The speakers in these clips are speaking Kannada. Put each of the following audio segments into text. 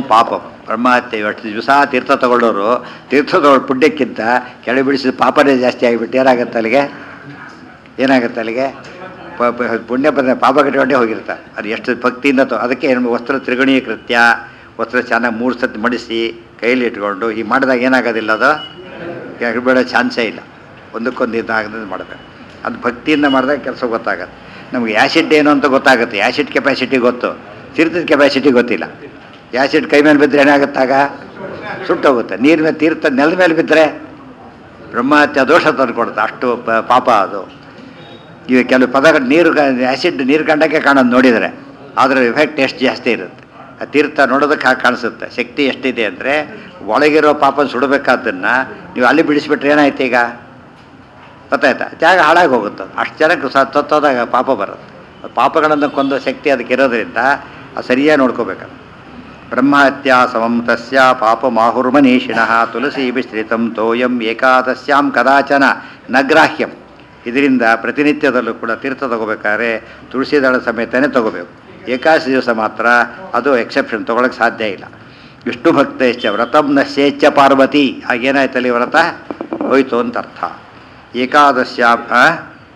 ಪಾಪಂ ಬ್ರಹ್ಮಹತ್ಯೆ ಎಷ್ಟು ದಿವಸ ತೀರ್ಥ ತಗೊಳ್ಳೋರು ತೀರ್ಥ ತಗೊಳ್ಳೋ ಪುಣ್ಯಕ್ಕಿಂತ ಕೆಳಗೆ ಬಿಡಿಸಿದ ಪಾಪನೇ ಜಾಸ್ತಿ ಆಗಿಬಿಟ್ಟು ಏನಾಗುತ್ತೆ ಅಲ್ಲಿಗೆ ಏನಾಗುತ್ತೆ ಅಲ್ಲಿಗೆ ಪ- ಪ- ಪುಣ್ಯ ಬಂದ ಪಾಪ ಕಟ್ಕೊಂಡೇ ಹೋಗಿರ್ತಾರೆ ಅದು ಎಷ್ಟು ಭಕ್ತಿಯಿಂದ ತೊ ಅದಕ್ಕೆ ಏನು ವಸ್ತ್ರ ತ್ರಿಗುಣೀಯ ಕೃತ್ಯ ವಸ್ತ್ರ ಚೆನ್ನಾಗಿ ಮೂರು ಸತಿ ಮಡಿಸಿ ಕೈಲಿ ಇಟ್ಕೊಂಡು ಈ ಮಾಡಿದಾಗ ಏನಾಗೋದಿಲ್ಲ ಅದು ಬಿಡೋ ಚಾನ್ಸೇ ಇಲ್ಲ ಒಂದಕ್ಕೊಂದು ಇದಾಗದಂತೆ ಮಾಡಬೇಕು ಅದು ಭಕ್ತಿಯಿಂದ ಮಾಡಿದಾಗ ಕೆಲಸ ಗೊತ್ತಾಗತ್ತೆ ನಮಗೆ ಆ್ಯಸಿಡ್ ಏನು ಅಂತ ಗೊತ್ತಾಗುತ್ತೆ ಆ್ಯಸಿಡ್ ಕೆಪಾಸಿಟಿ ಗೊತ್ತು ತೀರ್ಥದ ಕೆಪಾಸಿಟಿ ಗೊತ್ತಿಲ್ಲ ಆ್ಯಸಿಡ್ ಕೈ ಮೇಲೆ ಬಿದ್ದರೆ ಏನಾಗುತ್ತಾಗ ಸುಟ್ಟೋಗುತ್ತೆ ನೀರು ಮೇಲೆ ತೀರ್ಥ ನೆಲದ ಮೇಲೆ ಬಿದ್ದರೆ ಬ್ರಹ್ಮಹತ್ಯ ದೋಷ ತಂದು ಕೊಡುತ್ತೆ ಅಷ್ಟು ಪ- ಪಾಪ ಅದು ಈಗ ಕೆಲವು ಪದಗಳು ನೀರು ಆ್ಯಸಿಡ್ ನೀರು ಕಂಡಕ್ಕೆ ಕಾಣೋದು ನೋಡಿದರೆ ಅದರ ಎಫೆಕ್ಟ್ ಎಷ್ಟು ಜಾಸ್ತಿ ಇರುತ್ತೆ ಆ ತೀರ್ಥ ನೋಡೋದಕ್ಕೆ ಹಾಗೆ ಕಾಣಿಸುತ್ತೆ ಶಕ್ತಿ ಎಷ್ಟಿದೆ ಅಂದರೆ ಒಳಗಿರೋ ಪಾಪ ಸುಡಬೇಕಾದ್ದನ್ನು ನೀವು ಅಲ್ಲಿ ಬಿಡಿಸ್ಬಿಟ್ರೆ ಏನಾಯ್ತು ಈಗ ಗೊತ್ತಾಯ್ತಾ ಜಾಗ ಹಾಳಾಗಿ ಹೋಗುತ್ತೆ ಅಷ್ಟು ಜನಕ್ಕೆ ಸ ತತ್ತೋದಾಗ ಪಾಪ ಬರುತ್ತೆ ಪಾಪಗಳನ್ನು ಕೊಂದ ಶಕ್ತಿ ಅದಕ್ಕೆ ಇರೋದ್ರಿಂದ ಅದು ಸರಿಯಾಗಿ ನೋಡ್ಕೋಬೇಕು ಬ್ರಹ್ಮಹತ್ಯಾ ಸಮಂ ತಸ್ಯ ಪಾಪ ಮಾಹುರ್ಮನೀಷಿಣಃ ತುಳಸಿ ವಿಶ್ರಿತಂ ತೋಯಂ ಏಕಾದಶ್ಯಾಂ ಕದಾಚನ ನಗ್ರಾಹ್ಯಂ ಇದರಿಂದ ಪ್ರತಿನಿತ್ಯದಲ್ಲೂ ಕೂಡ ತೀರ್ಥ ತಗೋಬೇಕಾದ್ರೆ ತುಳಸಿ ದಳ ಸಮೇತನೇ ತಗೋಬೇಕು ಏಕಾದಶಿ ದಿವಸ ಮಾತ್ರ ಅದು ಎಕ್ಸೆಪ್ಷನ್ ತೊಗೊಳಕ್ಕೆ ಸಾಧ್ಯ ಇಲ್ಲ ವಿಷ್ಣು ಭಕ್ತಶ್ಚ ವ್ರತಂ ನಶ್ಯೇಚ್ಛ ಪಾರ್ವತಿ ಹಾಗೇನಾಯ್ತಲ್ಲಿ ವ್ರತ ಹೋಯ್ತು ಅಂತ ಅರ್ಥ ಏಕಾದಶ್ಯಾಂ ಆ?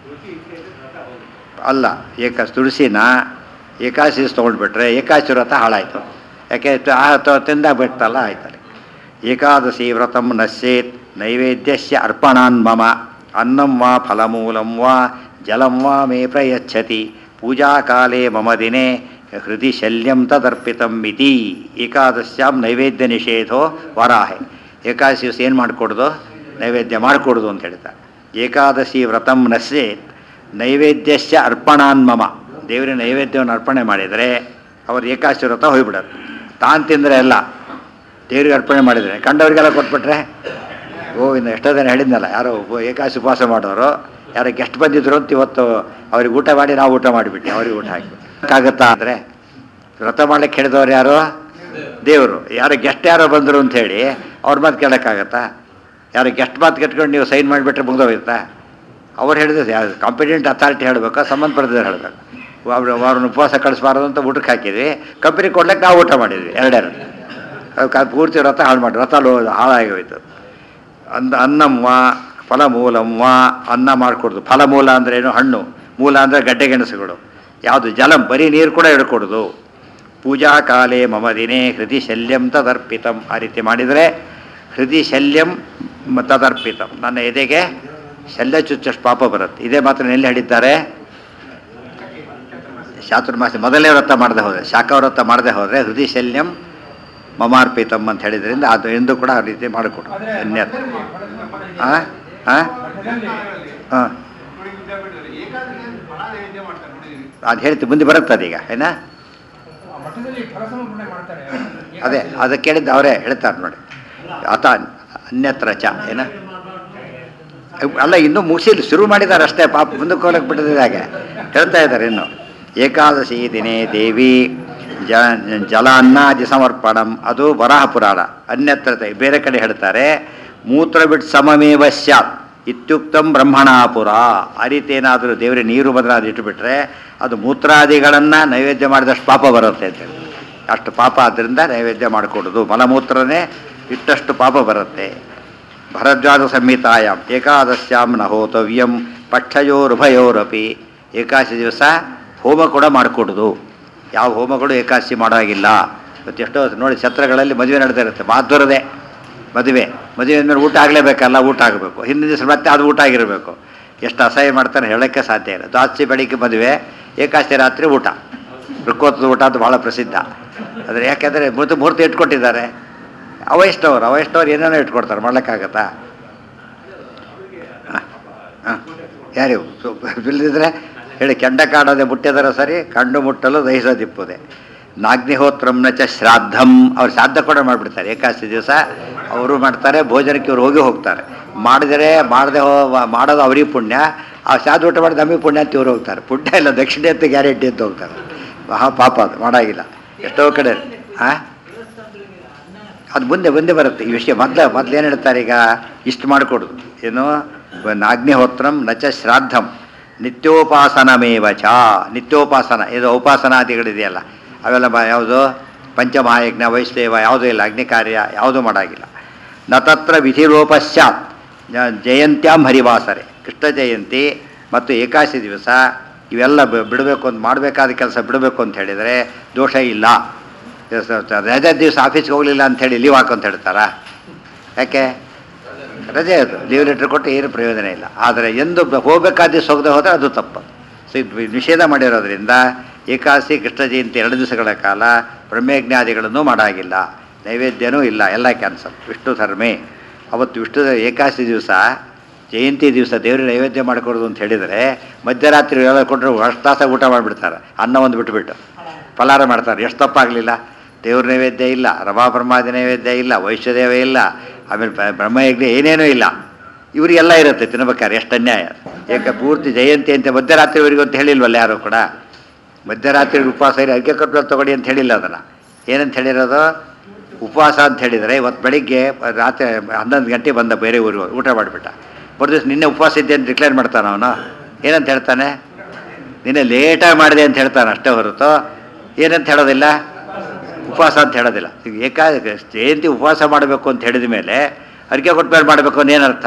ಅಲ್ಲ ಏಕ ತುಳಸಿನ ಏಕಾದಶಿ ತೊಗೊಂಡ್ಬಿಟ್ರೆ ಏಕಾದಶಿ ವ್ರತ ಹಾಳಾಯಿತು ಯಾಕೆ ತ- ಆ ತ- ತಿಂದಾಗ್ಬಿಡ್ತಲ್ಲ ಆಯ್ತಲ್ಲಿ ಏಕಾದಶಿ ವ್ರತಂ ನಶ್ಯೇತ್ ನೈವೇದ್ಯಸ್ಯ ಅರ್ಪಣಾನ್ ಮಮ ಅನ್ನಂ ವಾ ಫಲಮೂಲಂ ವಾ ಜಲಂ ವಾ ಮೇ ಪ್ರಯಚ್ಛತಿ ಪೂಜಾಕಾಲೇ ಮಮ ದಿನೇ ಹೃದಯ ಶಲ್ಯಂ ತದರ್ಪಿತಂ ಇತಿ ಏಕಾದಶ್ಯಾಂ ನೈವೇದ್ಯ ನಿಷೇಧೋ ವರಾಹೆ ಏಕಾದಶಿ ದಿವಸ ಏನು ಮಾಡಿಕೊಡ್ದು ನೈವೇದ್ಯ ಮಾಡಿಕೊಡ್ದು ಅಂತ ಹೇಳ್ತಾರೆ ಏಕಾದಶಿ ವ್ರತಂ ನಶ್ಯೇತ್ ನೈವೇದ್ಯಸ್ಯ ಅರ್ಪಣಾನ್ ಮಮ ದೇವರ ನೈವೇದ್ಯವನ್ನು ಅರ್ಪಣೆ ಮಾಡಿದರೆ ಅವ್ರು ಏಕಾದಶಿ ವ್ರತ ಹೋಗ್ಬಿಡೋದು ತಾನು ತಿಂದರೆ ಎಲ್ಲ ದೇವ್ರಿಗೆ ಅರ್ಪಣೆ ಮಾಡಿದರೆ ಕಂಡವರಿಗೆಲ್ಲ ಕೊಟ್ಬಿಟ್ರೆ ಓ ಇನ್ನು ಎಷ್ಟೋ ಜನ ಹೇಳಿದ್ನಲ್ಲ ಯಾರೋ ಉಪ- ಏಕಾದಶಿ ಉಪವಾಸ ಮಾಡೋರು ಯಾರೋ ಗೆಸ್ಟ್ ಬಂದಿದ್ರು ಅಂತ ಇವತ್ತು ಅವ್ರಿಗೆ ಊಟ ಮಾಡಿ ನಾವು ಊಟ ಮಾಡಿಬಿಟ್ಟು ಅವ್ರಿಗೆ ಊಟ ಹಾಕಿಬಿಟ್ಟು ಆಗುತ್ತಾ ಅಂದರೆ ವ್ರತ ಮಾಡ್ಲಿಕ್ಕೆ ಹೇಳಿದವ್ರು ಯಾರು ದೇವರು ಯಾರೋ ಗೆಸ್ಟ್ ಯಾರೋ ಬಂದರು ಅಂತ ಹೇಳಿ ಅವ್ರ ಮಾತು ಕೇಳೋಕ್ಕಾಗತ್ತಾ ಯಾರೋ ಗೆಸ್ಟ್ ಮಾತು ಕಟ್ಕೊಂಡು ನೀವು ಸೈನ್ ಮಾಡಿಬಿಟ್ರೆ ಮುಗ್ದೋಗಿರುತ್ತಾ ಅವ್ರು ಹೇಳಿದ್ರೆ ಕಾಂಪಿಟೆಂಟ್ ಅಥಾರಿಟಿ ಹೇಳಬೇಕು ಸಂಬಂಧಪಟ್ಟದವ್ರು ಹೇಳಬೇಕು ಅವ್ರು ಅವ್ರನ್ನ ಉಪವಾಸ ಕಳಿಸ್ಬಾರ್ದು ಅಂತ ಊಟಕ್ಕೆ ಹಾಕಿದ್ವಿ ಕಂಪನಿ ಕೊಡ್ಲಿಕ್ಕೆ ನಾವು ಊಟ ಮಾಡಿದ್ವಿ ಎರಡೆರಡು ಅದಕ್ಕೆ ಅದು ಪೂರ್ತಿ ವ್ರತ ಹಾಳು ಮಾಡಿ ವ್ರತ ಲೋ ಹಾಳಾಗಿ ಹೋಯ್ತು ಅಂದ ಅನ್ನಮ್ಮ ಫಲಮೂಲಮ್ಮ ಅನ್ನ ಮಾಡಿಕೊಡ್ದು ಫಲಮೂಲ ಅಂದ್ರೆ ಏನು ಹಣ್ಣು ಮೂಲ ಅಂದರೆ ಗಡ್ಡೆ ಗೆಣಸುಗಳು ಯಾವುದು ಜಲಂ ಬರೀ ನೀರು ಕೂಡ ಹಿಡ್ಕೊಡ್ದು ಪೂಜಾ ಕಾಲೇ ಮಮ ದಿನೇ ಹೃದಯ ಶಲ್ಯಂ ತದರ್ಪಿತಂ ಆ ರೀತಿ ಮಾಡಿದರೆ ಹೃದಯ ಶಲ್ಯಂ ಮ- ತದರ್ಪಿತಂ ನನ್ನ ಎದೆಗೆ ಶಲ್ಯ ಚುಚ್ಚಷ್ಟು ಪಾಪ ಬರುತ್ತೆ ಇದೇ ಮಾತ್ರ ಎಲ್ಲಿ ಹೇಳಿದ್ದಾರೆ ಚಾತುರ್ಮಾಸ ಮೊದಲೇ ವ್ರತ ಮಾಡದೆ ಹೋದರೆ ಶಾಖ ವ್ರತ ಮಾಡದೆ ಹೋದರೆ ಹೃದಯ ಶಲ್ಯಂ ಮಮಾರ್ಪಿತಂ ಅಂತ ಹೇಳಿದ್ರಿಂದ ಅದು ಎಂದು ಕೂಡ ಆ ರೀತಿ ಮಾಡಿಕೊಡು ಅನ್ಯ ಹಾಂ ಹಾಂ ಹಾಂ ಅದು ಹೇಳ್ತೀವಿ ಮುಂದೆ ಬರುತ್ತೆ ಅದೀಗ ಏನ ಮಠದಲ್ಲಿ ಫಲಸಮರ್ಪಣೆ ಮಾಡ್ತಾರೆ ಅದೇ ಅದಕ್ಕೆ ಕೇಳಿದ್ದು ಅವರೇ ಹೇಳ್ತಾರೆ ನೋಡಿ ಆತ ಅನ್ಯತ್ರ ಚ ಏನ ಅಲ್ಲ ಇನ್ನೂ ಮುಗಿಸಿಲ್ಲ ಶುರು ಮಾಡಿದ್ದಾರೆ ಅಷ್ಟೇ ಪಾಪ ಮುಂದಕ್ಕೆ ಹೋಗಕ್ಕೆ ಬಿಟ್ಟಿದ್ದಾರೆ ಹಾಗೆ ಹೇಳ್ತಾ ಇದ್ದಾರೆ ಇನ್ನು ಏಕಾದಶಿ ದಿನೇ ದೇವಿ ಜ ಜಲಾನ್ನಾದಿ ಸಮರ್ಪಣಂ ಅದು ವರಾಹ ಪುರಾಣ ಅನ್ಯತ್ರ ತ- ಬೇರೆ ಕಡೆ ಹೇಳ್ತಾರೆ ಮೂತ್ರ ಬಿಟ್ಟು ಸಮಮೇವ ಸ್ಯಾತ್ ಇತ್ಯುಕ್ತಂ ಬ್ರಹ್ಮಣಾಪುರ ಆ ರೀತಿ ಏನಾದರೂ ದೇವರ ನೀರು ಬದಲಾದ ಇಟ್ಟುಬಿಟ್ರೆ ಅದು ಮೂತ್ರಾದಿಗಳನ್ನು ನೈವೇದ್ಯ ಮಾಡಿದಷ್ಟು ಪಾಪ ಬರುತ್ತೆ ಅಂತ ಹೇಳಿ ಅಷ್ಟು ಪಾಪ ಆದ್ದರಿಂದ ನೈವೇದ್ಯ ಮಾಡಿಕೊಡೋದು ಮಲಮೂತ್ರನೇ ಇಟ್ಟಷ್ಟು ಪಾಪ ಬರುತ್ತೆ ಭರದ್ವಾಜ ಸಂಹಿತಾಯಾಮ್ ಏಕಾದಶ್ಯಾಂ ನ ಹೋತವ್ಯಂ ಪಕ್ಷಯೋರುಭಯೋರಪಿ ಏಕಾದಶಿ ದಿವಸ ಹೋಮ ಕೂಡ ಮಾಡಿಕೊಡೋದು ಯಾವ ಹೋಮಗಳು ಏಕಾದಶಿ ಮಾಡೋ ಹಾಗಿಲ್ಲ ಇವತ್ತು ಎಷ್ಟೋ ನೋಡಿ ಛತ್ರಗಳಲ್ಲಿ ಮದುವೆ ನಡೆದೇ ಇರುತ್ತೆ ಮಾಧ್ವರದೇ ಮದುವೆ ಮದುವೆ ಮೇಲೆ ಊಟ ಆಗಲೇಬೇಕಲ್ಲ ಊಟ ಆಗಬೇಕು ಹಿಂದಿನ ದಿವಸ ಮತ್ತೆ ಅದು ಊಟ ಆಗಿರಬೇಕು ಎಷ್ಟು ಅಸಹ್ಯ ಮಾಡ್ತಾರೆ ಹೇಳೋಕ್ಕೆ ಸಾಧ್ಯ ಇಲ್ಲ ದ್ವಾದಶಿ ಬೆಳಿಗ್ಗೆ ಮದುವೆ ಏಕಾದಶಿ ರಾತ್ರಿ ಊಟ ಋಕ್ಕೋತ್ತದ ಊಟ ಅಂತ ಭಾಳ ಪ್ರಸಿದ್ಧ ಆದರೆ ಯಾಕೆಂದರೆ ಮೃತ ಮೂರ್ತಿ ಇಟ್ಕೊಟ್ಟಿದ್ದಾರೆ ಅವೈಷ್ಣವರು ಅವೈಷ್ಣವ್ರು ಏನೇನೋ ಇಟ್ಕೊಡ್ತಾರೆ ಮಾಡ್ಲಿಕ್ಕಾಗತ್ತಾ ಹಾಂ ಹಾಂ ಯಾರಿವು ಬಿಲ್ದಿದ್ರೆ ಹೇಳಿ ಕೆಂಡ ಕಾಡದೆ ಮುಟ್ಟಿದರೆ ಸರಿ ಕಂಡು ಮುಟ್ಟಲು ದಹಿಸದಿಪ್ಪುದೆ ನಾಗ್ನಿಹೋತ್ರಂನ ಚ ಶ್ರಾದ್ದಂ ಅವ್ರು ಶ್ರಾದ್ದ ಕೂಡ ಮಾಡಿಬಿಡ್ತಾರೆ ಏಕಾದಶಿ ದಿವಸ ಅವರು ಮಾಡ್ತಾರೆ ಭೋಜನಕ್ಕೆ ಇವ್ರು ಹೋಗಿ ಹೋಗ್ತಾರೆ ಮಾಡಿದರೆ ಮಾಡದೆ ಹೋ ಮಾಡೋದು ಅವ್ರಿಗೆ ಪುಣ್ಯ ಆ ಶ್ರಾದ್ದ ಊಟ ಮಾಡಿದ ನಮಗೆ ಪುಣ್ಯ ಅಂತ ಇವ್ರು ಹೋಗ್ತಾರೆ ಪುಣ್ಯ ಇಲ್ಲ ದಕ್ಷಿಣೆ ಅಂತ ಗ್ಯಾರಂಟಿ ಅಂತ ಹೋಗ್ತಾರೆ ಮಹಾ ಪಾಪ ಅದು ಮಾಡಾಗಿಲ್ಲ ಎಷ್ಟೋ ಕಡೆ ಹಾಂ ಅದು ಮುಂದೆ ಮುಂದೆ ಬರುತ್ತೆ ಈ ವಿಷಯ ಮೊದಲು ಮೊದಲು ಏನು ಹೇಳ್ತಾರೆ ಈಗ ಇಷ್ಟು ಮಾಡಿಕೊಡುದು ಏನು ನಾಗ್ನಿಹೋತ್ರಂ ನಚ ಶ್ರಾದ್ದಂ ನಿತ್ಯೋಪಾಸನಮೇವ ಚ ನಿತ್ಯೋಪಾಸನ ಇದು ಉಪಾಸನಾದಿಗಳಿದೆಯಲ್ಲ ಅವೆಲ್ಲ ಬ ಯಾವುದು ಪಂಚಮಹಾಯಜ್ಞ ವೈಷ್ಣವ ಯಾವುದೂ ಇಲ್ಲ ಅಗ್ನಿ ಕಾರ್ಯ ಯಾವುದೂ ಮಾಡಾಗಿಲ್ಲ ನ ತತ್ರ ವಿಧಿಲೋಪ ಸ್ಯಾತ್ ಜ- ಜಯಂತ್ಯಾಂ ಹರಿವಾಸರೆ ಕೃಷ್ಣ ಜಯಂತಿ ಮತ್ತು ಏಕಾದಶಿ ದಿವಸ ಇವೆಲ್ಲ ಬ- ಬಿಡಬೇಕು ಅಂತ ಮಾಡಬೇಕಾದ ಕೆಲಸ ಬಿಡಬೇಕು ಅಂತ ಹೇಳಿದರೆ ದೋಷ ಇಲ್ಲ ರಜೆ ದಿವಸ ಆಫೀಸ್ಗೆ ಹೋಗಲಿಲ್ಲ ಅಂತ ಹೇಳಿ ಲೀವ್ ಹಾಕು ಅಂತ ಹೇಳ್ತಾರಾ ಯಾಕೆ ರಜೆ ಅದು ಲೀವ್ ಲೆಟ್ರ್ ಕೊಟ್ಟು ಏನು ಪ್ರಯೋಜನ ಇಲ್ಲ ಆದರೆ ಎಂದು ಬ- ಹೋಗ್ಬೇಕಾದ ದಿವಸ ಹೋಗದೆ ಹೋದರೆ ಅದು ತಪ್ಪು ಸೊ ಇದು ನಿಷೇಧ ಮಾಡಿರೋದ್ರಿಂದ ಏಕಾದಶಿ ಕೃಷ್ಣ ಜಯಂತಿ ಎರಡು ದಿವಸಗಳ ಕಾಲ ಬ್ರಹ್ಮಯಜ್ಞಾದಿಗಳನ್ನು ಮಾಡಾಗಿಲ್ಲ ನೈವೇದ್ಯನೂ ಇಲ್ಲ ಎಲ್ಲ ಕ್ಯಾನ್ಸಲ್ ವಿಷ್ಣು ಧರ್ಮೇ ಅವತ್ತು ವಿಷ್ಣು ಏಕಾದಶಿ ದಿವಸ ಜಯಂತಿ ದಿವಸ ದೇವ್ರಿಗೆ ನೈವೇದ್ಯ ಮಾಡಿಕೊಡೋದು ಅಂತ ಹೇಳಿದರೆ ಮಧ್ಯರಾತ್ರಿ ಎಲ್ಲ ಕೊಟ್ಟರು ಅಷ್ಟು ತಾಸಾಗಿ ಊಟ ಮಾಡಿಬಿಡ್ತಾರೆ ಅನ್ನ ಒಂದು ಬಿಟ್ಬಿಟ್ಟು ಫಲಾರ ಮಾಡ್ತಾರೆ ಎಷ್ಟು ತಪ್ಪಾಗಲಿಲ್ಲ ದೇವ್ರ ನೈವೇದ್ಯ ಇಲ್ಲ ರಮಾ ಬ್ರಹ್ಮಾದಿ ನೈವೇದ್ಯ ಇಲ್ಲ ವೈಶ್ಯದೇವ ಇಲ್ಲ ಆಮೇಲೆ ಬ- ಬ್ರಹ್ಮಯಜ್ಞ ಏನೇನೂ ಇಲ್ಲ ಇವರಿಗೆಲ್ಲ ಇರುತ್ತೆ ತಿನ್ಬೇಕಾದ್ರೆ ಎಷ್ಟು ಅನ್ಯಾಯ ಏಕೆ ಪೂರ್ತಿ ಜಯಂತಿ ಅಂತ ಮಧ್ಯರಾತ್ರಿವರೆಗೂ ಅಂತ ಹೇಳಿಲ್ವಲ್ಲ ಯಾರು ಕೂಡ ಮಧ್ಯರಾತ್ರಿ ಉಪವಾಸ ಇರಿ ಅರ್ಘ್ಯ ಕರ್ಪೂರ ತಗೊಳ್ಳಿ ಅಂತ ಹೇಳಿಲ್ಲ ಅದನ್ನು ಏನಂತ ಹೇಳಿರೋದು ಉಪವಾಸ ಅಂತ ಹೇಳಿದರೆ ಇವತ್ತು ಬೆಳಿಗ್ಗೆ ರಾತ್ರಿ ಹನ್ನೊಂದು ಗಂಟೆ ಬಂದ ಬೇರೆ ಊರಿಗೆ ಹೋಗಿ ಊಟ ಮಾಡಿಬಿಟ್ಟ ದಿವಸ ನಿನ್ನೆ ಉಪವಾಸ ಇದ್ದೆ ಅಂತ ಡಿಕ್ಲೇರ್ ಮಾಡ್ತಾನೆ ಅವನು ಏನಂತ ಹೇಳ್ತಾನೆ ನಿನ್ನೆ ಲೇಟಾಗಿ ಮಾಡಿದೆ ಅಂತ ಹೇಳ್ತಾನೆ ಅಷ್ಟೇ ಹೊರತು ಏನಂತ ಹೇಳೋದಿಲ್ಲ ಉಪವಾಸ ಅಂತ ಹೇಳೋದಿಲ್ಲ ಈಗ ಏಕಾ ಜಯಂತಿ ಉಪವಾಸ ಮಾಡಬೇಕು ಅಂತ ಹೇಳಿದ ಮೇಲೆ ಅರಿಕೆ ಕೊಟ್ಟ ಮೇಲೆ ಮಾಡಬೇಕು ಅಂತ ಏನರ್ಥ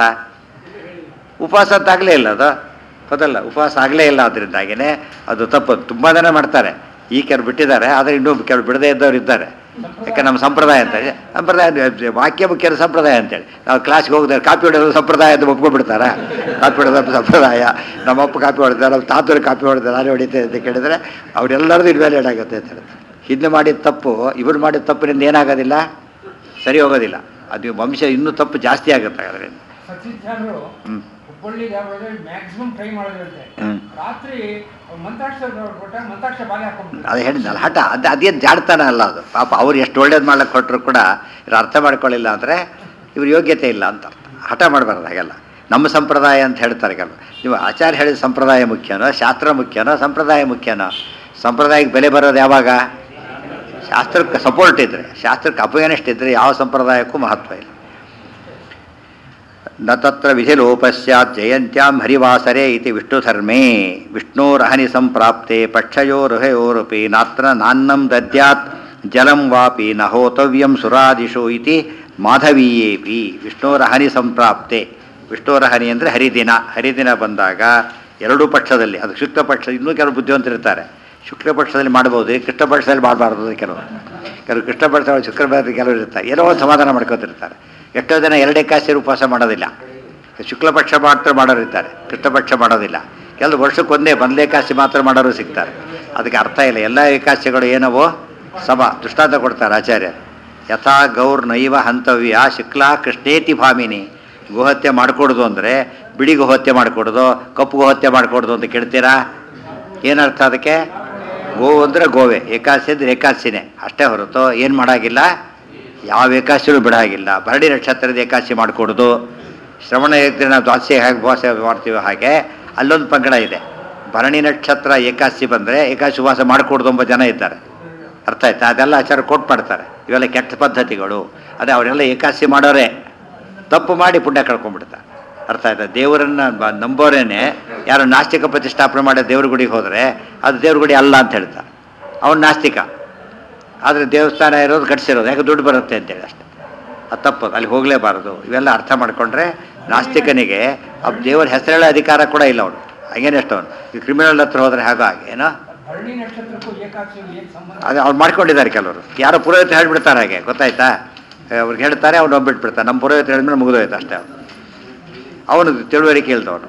ಉಪವಾಸ ಅಂತ ಆಗಲೇ ಇಲ್ಲ ಅದು ಹೌದಲ್ಲ ಉಪವಾಸ ಆಗಲೇ ಇಲ್ಲ ಅದರಿಂದಾಗಿನೇ ಅದು ತಪ್ಪು ತುಂಬ ಜನ ಮಾಡ್ತಾರೆ ಈ ಕೆಲವು ಬಿಟ್ಟಿದ್ದಾರೆ ಆದರೆ ಇನ್ನೂ ಕೆಲವು ಬಿಡದೇ ಇದ್ದವ್ರು ಇದ್ದಾರೆ ಯಾಕೆ ನಮ್ಮ ಸಂಪ್ರದಾಯ ಅಂತ ಸಂಪ್ರದಾಯ ವಾಕ್ಯ ಮುಖ್ಯರ ಸಂಪ್ರದಾಯ ಅಂತೇಳಿ ನಾವು ಕ್ಲಾಸ್ಗೆ ಹೋಗಿದ್ದಾರೆ ಕಾಪಿ ಹೊಡೆಯೋದು ಸಂಪ್ರದಾಯ ಅಂತ ಒಪ್ಕೊಬಿಡ್ತಾರ ಕಾಪಿ ಹೊಡೆದ ಸಂಪ್ರದಾಯ ನಮ್ಮಪ್ಪ ಕಾಪಿ ಹೊಡೆದಾರೆ ನಮ್ಮ ತಾತರು ಕಾಪಿ ಹೊಡೆದಾರೆ ನಾನು ಹೊಡಿತೆ ಅಂತ ಕೇಳಿದರೆ ಅವರೆಲ್ಲರದು ಇನ್ವ್ಯಾಲಿಡ್ ಆಗುತ್ತೆ ಅಂತ ಹೇಳ್ತಾರೆ ಹಿಂದೆ ಮಾಡಿದ ತಪ್ಪು ಇವರು ಮಾಡಿದ ತಪ್ಪಿನಿಂದ ಏನಾಗೋದಿಲ್ಲ ಸರಿ ಹೋಗೋದಿಲ್ಲ ಅದು ವಂಶ ಇನ್ನೂ ತಪ್ಪು ಜಾಸ್ತಿ ಆಗುತ್ತೆ ಅದರಿಂದ ಸಚಿದಾರರು ಹ್ಞೂ ಹುಬ್ಬಳ್ಳಿಗೆ ಮ್ಯಾಕ್ಸಿಮಮ್ ಟ್ರೈ ಮಾಡೋದಿರುತ್ತೆ ಹ್ಮ್. ರಾತ್ರಿ ಅವ್ರು ಮಂತ್ರಾಕ್ಷರ ಕೊಟ್ಟಾಗ ಮಂತ್ರಾಕ್ಷರ ಬಾಲೆ ಹಾಕೊಂಡ್ಬಿಡ್ತಾರೆ ಅದು ಹೇಳಿದ್ನಲ್ಲ ಹಠ ಅದು ಅದೇನು ಜಾಡ್ತಾನ ಅಲ್ಲ ಅದು ಪಾಪ ಅವ್ರು ಎಷ್ಟು ಒಳ್ಳೇದು ಮಾಡ್ಲಿಕ್ಕೆ ಕೊಟ್ಟರು ಕೂಡ ಇವ್ರು ಅರ್ಥ ಮಾಡ್ಕೊಳ್ಳಿಲ್ಲ ಅಂದರೆ ಇವ್ರ ಯೋಗ್ಯತೆ ಇಲ್ಲ ಅಂತ ಅರ್ಥ ಹಠ ಮಾಡಬಾರ್ದು ಹಾಗೆಲ್ಲ ನಮ್ಮ ಸಂಪ್ರದಾಯ ಅಂತ ಹೇಳ್ತಾರೆ ಕೆಲವು ನೀವು ಆಚಾರ್ಯ ಹೇಳಿದ ಸಂಪ್ರದಾಯ ಮುಖ್ಯನೋ ಶಾಸ್ತ್ರ ಮುಖ್ಯನೋ ಸಂಪ್ರದಾಯ ಮುಖ್ಯನೋ ಸಂಪ್ರದಾಯಕ್ಕೆ ಬೆಲೆ ಬರೋದು ಯಾವಾಗ ಶಾಸ್ತ್ರಕ್ಕೆ ಸಪೋರ್ಟ್ ಇದ್ದರೆ ಶಾಸ್ತ್ರಕ್ಕೆ ಅಪಯನಿಷ್ಠ ಇದ್ದರೆ ಯಾವ ಸಂಪ್ರದಾಯಕ್ಕೂ ಮಹತ್ವ ಇಲ್ಲ ನ ತತ್ರ ವಿಧಿಲೋಪಸ್ಯಾತ್ ಜಯಂತ್ಯಾಂ ಹರಿವಾಸರೆ ಇತಿ ವಿಷ್ಣುಧರ್ಮೇ ವಿಷ್ಣೋರಹನಿ ಸಂಪ್ರಾಪ್ತೆ ಪಕ್ಷಯೋರುಹಯೋರಪಿ ನಾತ್ರ ನಾನ್ನಂ ದದ್ಯಾತ್ ಜಲಂ ವಾಪಿ ನ ಹೋತವ್ಯಂ ಸುರಾದಿಶು ಇತಿ ಮಾಧವೀಯೇಪಿ ವಿಷ್ಣೋರಹನಿ ಸಂಪ್ರಾಪ್ತೆ ವಿಷ್ಣೋರಹನಿ ಅಂದರೆ ಹರಿದಿನ ಹರಿದಿನ ಬಂದಾಗ ಎರಡೂ ಪಕ್ಷದಲ್ಲಿ ಅದು ಶುಕ್ಲ ಪಕ್ಷ ಇನ್ನೂ ಕೆಲವು ಬುದ್ಧಿವಂತರಿರ್ತಾರೆ ಶುಕ್ಲ ಪಕ್ಷದಲ್ಲಿ ಮಾಡ್ಬೋದು ಕೃಷ್ಣ ಪಕ್ಷದಲ್ಲಿ ಮಾಡಬಾರ್ದು ಕೆಲವರು ಕೆಲವು ಕೃಷ್ಣ ಪಕ್ಷ ಶುಕ್ರ ಪಕ್ಷ ಕೆಲವರು ಇರ್ತಾರೆ ಏನೋ ಒಂದು ಸಮಾಧಾನ ಮಾಡ್ಕೊತಿರ್ತಾರೆ ಎಷ್ಟೋ ಜನ ಎರಡೇ ಕಾಸಿರು ಉಪವಾಸ ಮಾಡೋದಿಲ್ಲ ಶುಕ್ಲ ಪಕ್ಷ ಮಾತ್ರ ಮಾಡೋರು ಇರ್ತಾರೆ ಕೃಷ್ಣ ಪಕ್ಷ ಮಾಡೋದಿಲ್ಲ ಕೆಲವು ವರ್ಷಕ್ಕೊಂದೇ ಬಂದಲೇ ಏಕಾಸಿ ಮಾತ್ರ ಮಾಡೋರು ಸಿಗ್ತಾರೆ ಅದಕ್ಕೆ ಅರ್ಥ ಇಲ್ಲ ಎಲ್ಲ ಏಕಾಸಿಗಳು ಏನವೋ ಸಮ ದೃಷ್ಟಾಂತ ಕೊಡ್ತಾರೆ ಆಚಾರ್ಯ ಯಥಾ ಗೌರ್ ನೈವ ಹಂತವ್ಯ ಶುಕ್ಲಾ ಕೃಷ್ಣೇತಿ ಭಾಮಿನಿ ಗೋಹತ್ಯೆ ಮಾಡಿಕೊಡೋದು ಅಂದರೆ ಬಿಡಿ ಗೋಹತ್ಯೆ ಮಾಡಿಕೊಡೋದು ಕಪ್ಪು ಗೋಹತ್ಯೆ ಮಾಡಿಕೊಡೋದು ಅಂತ ಕೇಳ್ತೀರಾ ಏನರ್ಥ ಅದಕ್ಕೆ ಗೋವು ಅಂದರೆ ಗೋವೆ ಏಕಾದಶಿ ಅಂದರೆ ಏಕಾದಶಿನೇ ಅಷ್ಟೇ ಹೊರತು ಏನು ಮಾಡಾಗಿಲ್ಲ ಯಾವ ಏಕಾದಶಿನೂ ಬಿಡಾಗಿಲ್ಲ ಭರಣಿ ನಕ್ಷತ್ರದ ಏಕಾದಶಿ ಮಾಡಿಕೊಡೋದು ಶ್ರವಣ ಯಜ್ಞ ನಾವು ದ್ವಾದಶಿ ಹೇಗೆ ಉಪವಾಸ ಮಾಡ್ತೀವಿ ಹಾಗೆ ಅಲ್ಲೊಂದು ಪಂಗಡ ಇದೆ ಭರಣಿ ನಕ್ಷತ್ರ ಏಕಾದಶಿ ಬಂದರೆ ಏಕಾದಶಿ ಉಪವಾಸ ಮಾಡಿಕೊಡ್ದು ಎಂಬ ಜನ ಇದ್ದಾರೆ ಅರ್ಥ ಆಯ್ತಾ ಅದೆಲ್ಲ ಆಚಾರ ಕೊಟ್ಟು ಮಾಡ್ತಾರೆ ಇವೆಲ್ಲ ಕೆಟ್ಟ ಪದ್ಧತಿಗಳು ಅದೇ ಅವರೆಲ್ಲ ಏಕಾದಶಿ ಮಾಡೋರೆ ತಪ್ಪು ಮಾಡಿ ಪುಣ್ಯ ಕಳ್ಕೊಂಡ್ಬಿಡ್ತಾರೆ ಅರ್ಥ ಆಯ್ತಾ ದೇವರನ್ನ ಬ- ನಂಬೋರೇನೆ ಯಾರು ನಾಸ್ತಿಕ ಪ್ರತಿಷ್ಠಾಪನೆ ಮಾಡೋ ದೇವ್ರ ಗುಡಿಗೆ ಹೋದರೆ ಅದು ದೇವ್ರ ಗುಡಿ ಅಲ್ಲ ಅಂತ ಹೇಳ್ತಾರೆ ಅವನು ನಾಸ್ತಿಕ ಆದರೆ ದೇವಸ್ಥಾನ ಇರೋದು ಕಟ್ಸಿರೋದು ಯಾಕೆ ದುಡ್ಡು ಬರುತ್ತೆ ಅಂತೇಳಿ ಅಷ್ಟೆ ಅದು ತಪ್ಪು ಅಲ್ಲಿ ಹೋಗಲೇಬಾರದು ಇವೆಲ್ಲ ಅರ್ಥ ಮಾಡ್ಕೊಂಡ್ರೆ ನಾಸ್ತಿಕನಿಗೆ ಆ ದೇವರ ಹೆಸರೇಳೋ ಅಧಿಕಾರ ಕೂಡ ಇಲ್ಲ ಅವನು ಹಾಗೇನೆಷ್ಟು ಅವನು ಈ ಕ್ರಿಮಿನಲ್ ಹತ್ರ ಹೋದರೆ ಹಾಗೆ ಹಾಗೆ ಏನೋ ಭರಣಿ ನಕ್ಷತ್ರಕ್ಕೂ ಏಕಾದಶಿಗೂ ಏನು ಸಂಬಂಧ ಅದು ಅವ್ರು ಮಾಡ್ಕೊಂಡಿದ್ದಾರೆ ಕೆಲವರು ಯಾರೋ ಪುರೋಹಿತ ಹೇಳ್ಬಿಡ್ತಾರೆ ಹಾಗೆ ಗೊತ್ತಾಯ್ತಾ ಅವ್ರಿಗೆ ಹೇಳ್ತಾರೆ ಅವ್ನು ಒಬ್ಬಿಟ್ಬಿಡ್ತಾರೆ ನಮ್ಮ ಪುರೋಹಿತ ಹೇಳಿದ್ಮೇಲೆ ಮುಗಿದೋಯ್ತು ಅಷ್ಟೇ ಅವ್ನು ಅವನು ತಿಳುವಳಿಕೆ ಇಲ್ದವನು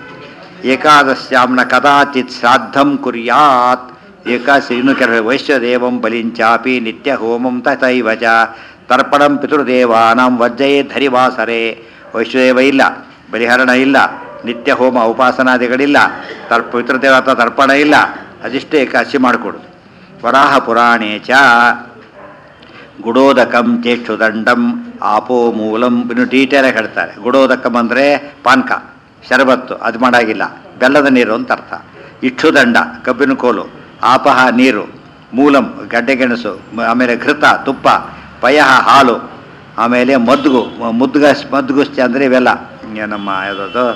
ಏಕಾದಶ್ಯಾಮ್ನ ಕದಾಚಿತ್ ಶ್ರಾದ್ದಂ ಕುರ್ಯಾತ್ ಏಕಾದಶಿ ಇನ್ನು ಕೆಲವು ವೈಶ್ಯದೇವಂ ಬಲಿಂಚಾಪಿ ನಿತ್ಯ ಹೋಮಂ ತಥೈವ ಚ ತರ್ಪಣಂ ಪಿತೃದೇವಾನಾಂ ವರ್ಜಯೇ ಧರಿವಾಸರೆ ವೈಶ್ಯದೇವ ಇಲ್ಲ ಬಲಿಹರಣ ಇಲ್ಲ ನಿತ್ಯ ಹೋಮ ಉಪಾಸನಾದಿಗಳಿಲ್ಲ ತರ್ಪ ಪಿತೃದೇವ ಅಥವಾ ತರ್ಪಣ ಇಲ್ಲ ಅದಿಷ್ಟೇ ಏಕಾದಶಿ ಮಾಡಿಕೊಡೋದು ವರಾಹ ಪುರಾಣೇ ಚ ಗುಡೋದಕಂ ಚೇಕ್ಷುದಂಡಂ ಆಪೋ ಮೂಲಂ ಇನ್ನು ಡೀಟೇಲಾಗಿ ಹೇಳ್ತಾರೆ ಗುಡೋದಕಂ ಅಂದರೆ ಪಾನಕ ಶರಬತ್ತು ಅದು ಮಾಡಾಗಿಲ್ಲ ಬೆಲ್ಲದ ನೀರು ಅಂತ ಅರ್ಥ ಇಕ್ಷುದಂಡ ಕಬ್ಬಿನ ಕೋಲು ಆಪಹ ನೀರು ಮೂಲಂ ಗಡ್ಡೆಗೆಣಸು ಮ- ಆಮೇಲೆ ಘೃತ ತುಪ್ಪ ಪಯಃ ಹಾಲು ಆಮೇಲೆ ಮದ್ದುಗು ಮ- ಮುದ್ದುಗಸ್ ಮದ್ದುಗುಸ್ತಿ ಅಂದರೆ ಇವೆಲ್ಲ ಇನ್ನು ನಮ್ಮ ಯಾವುದದು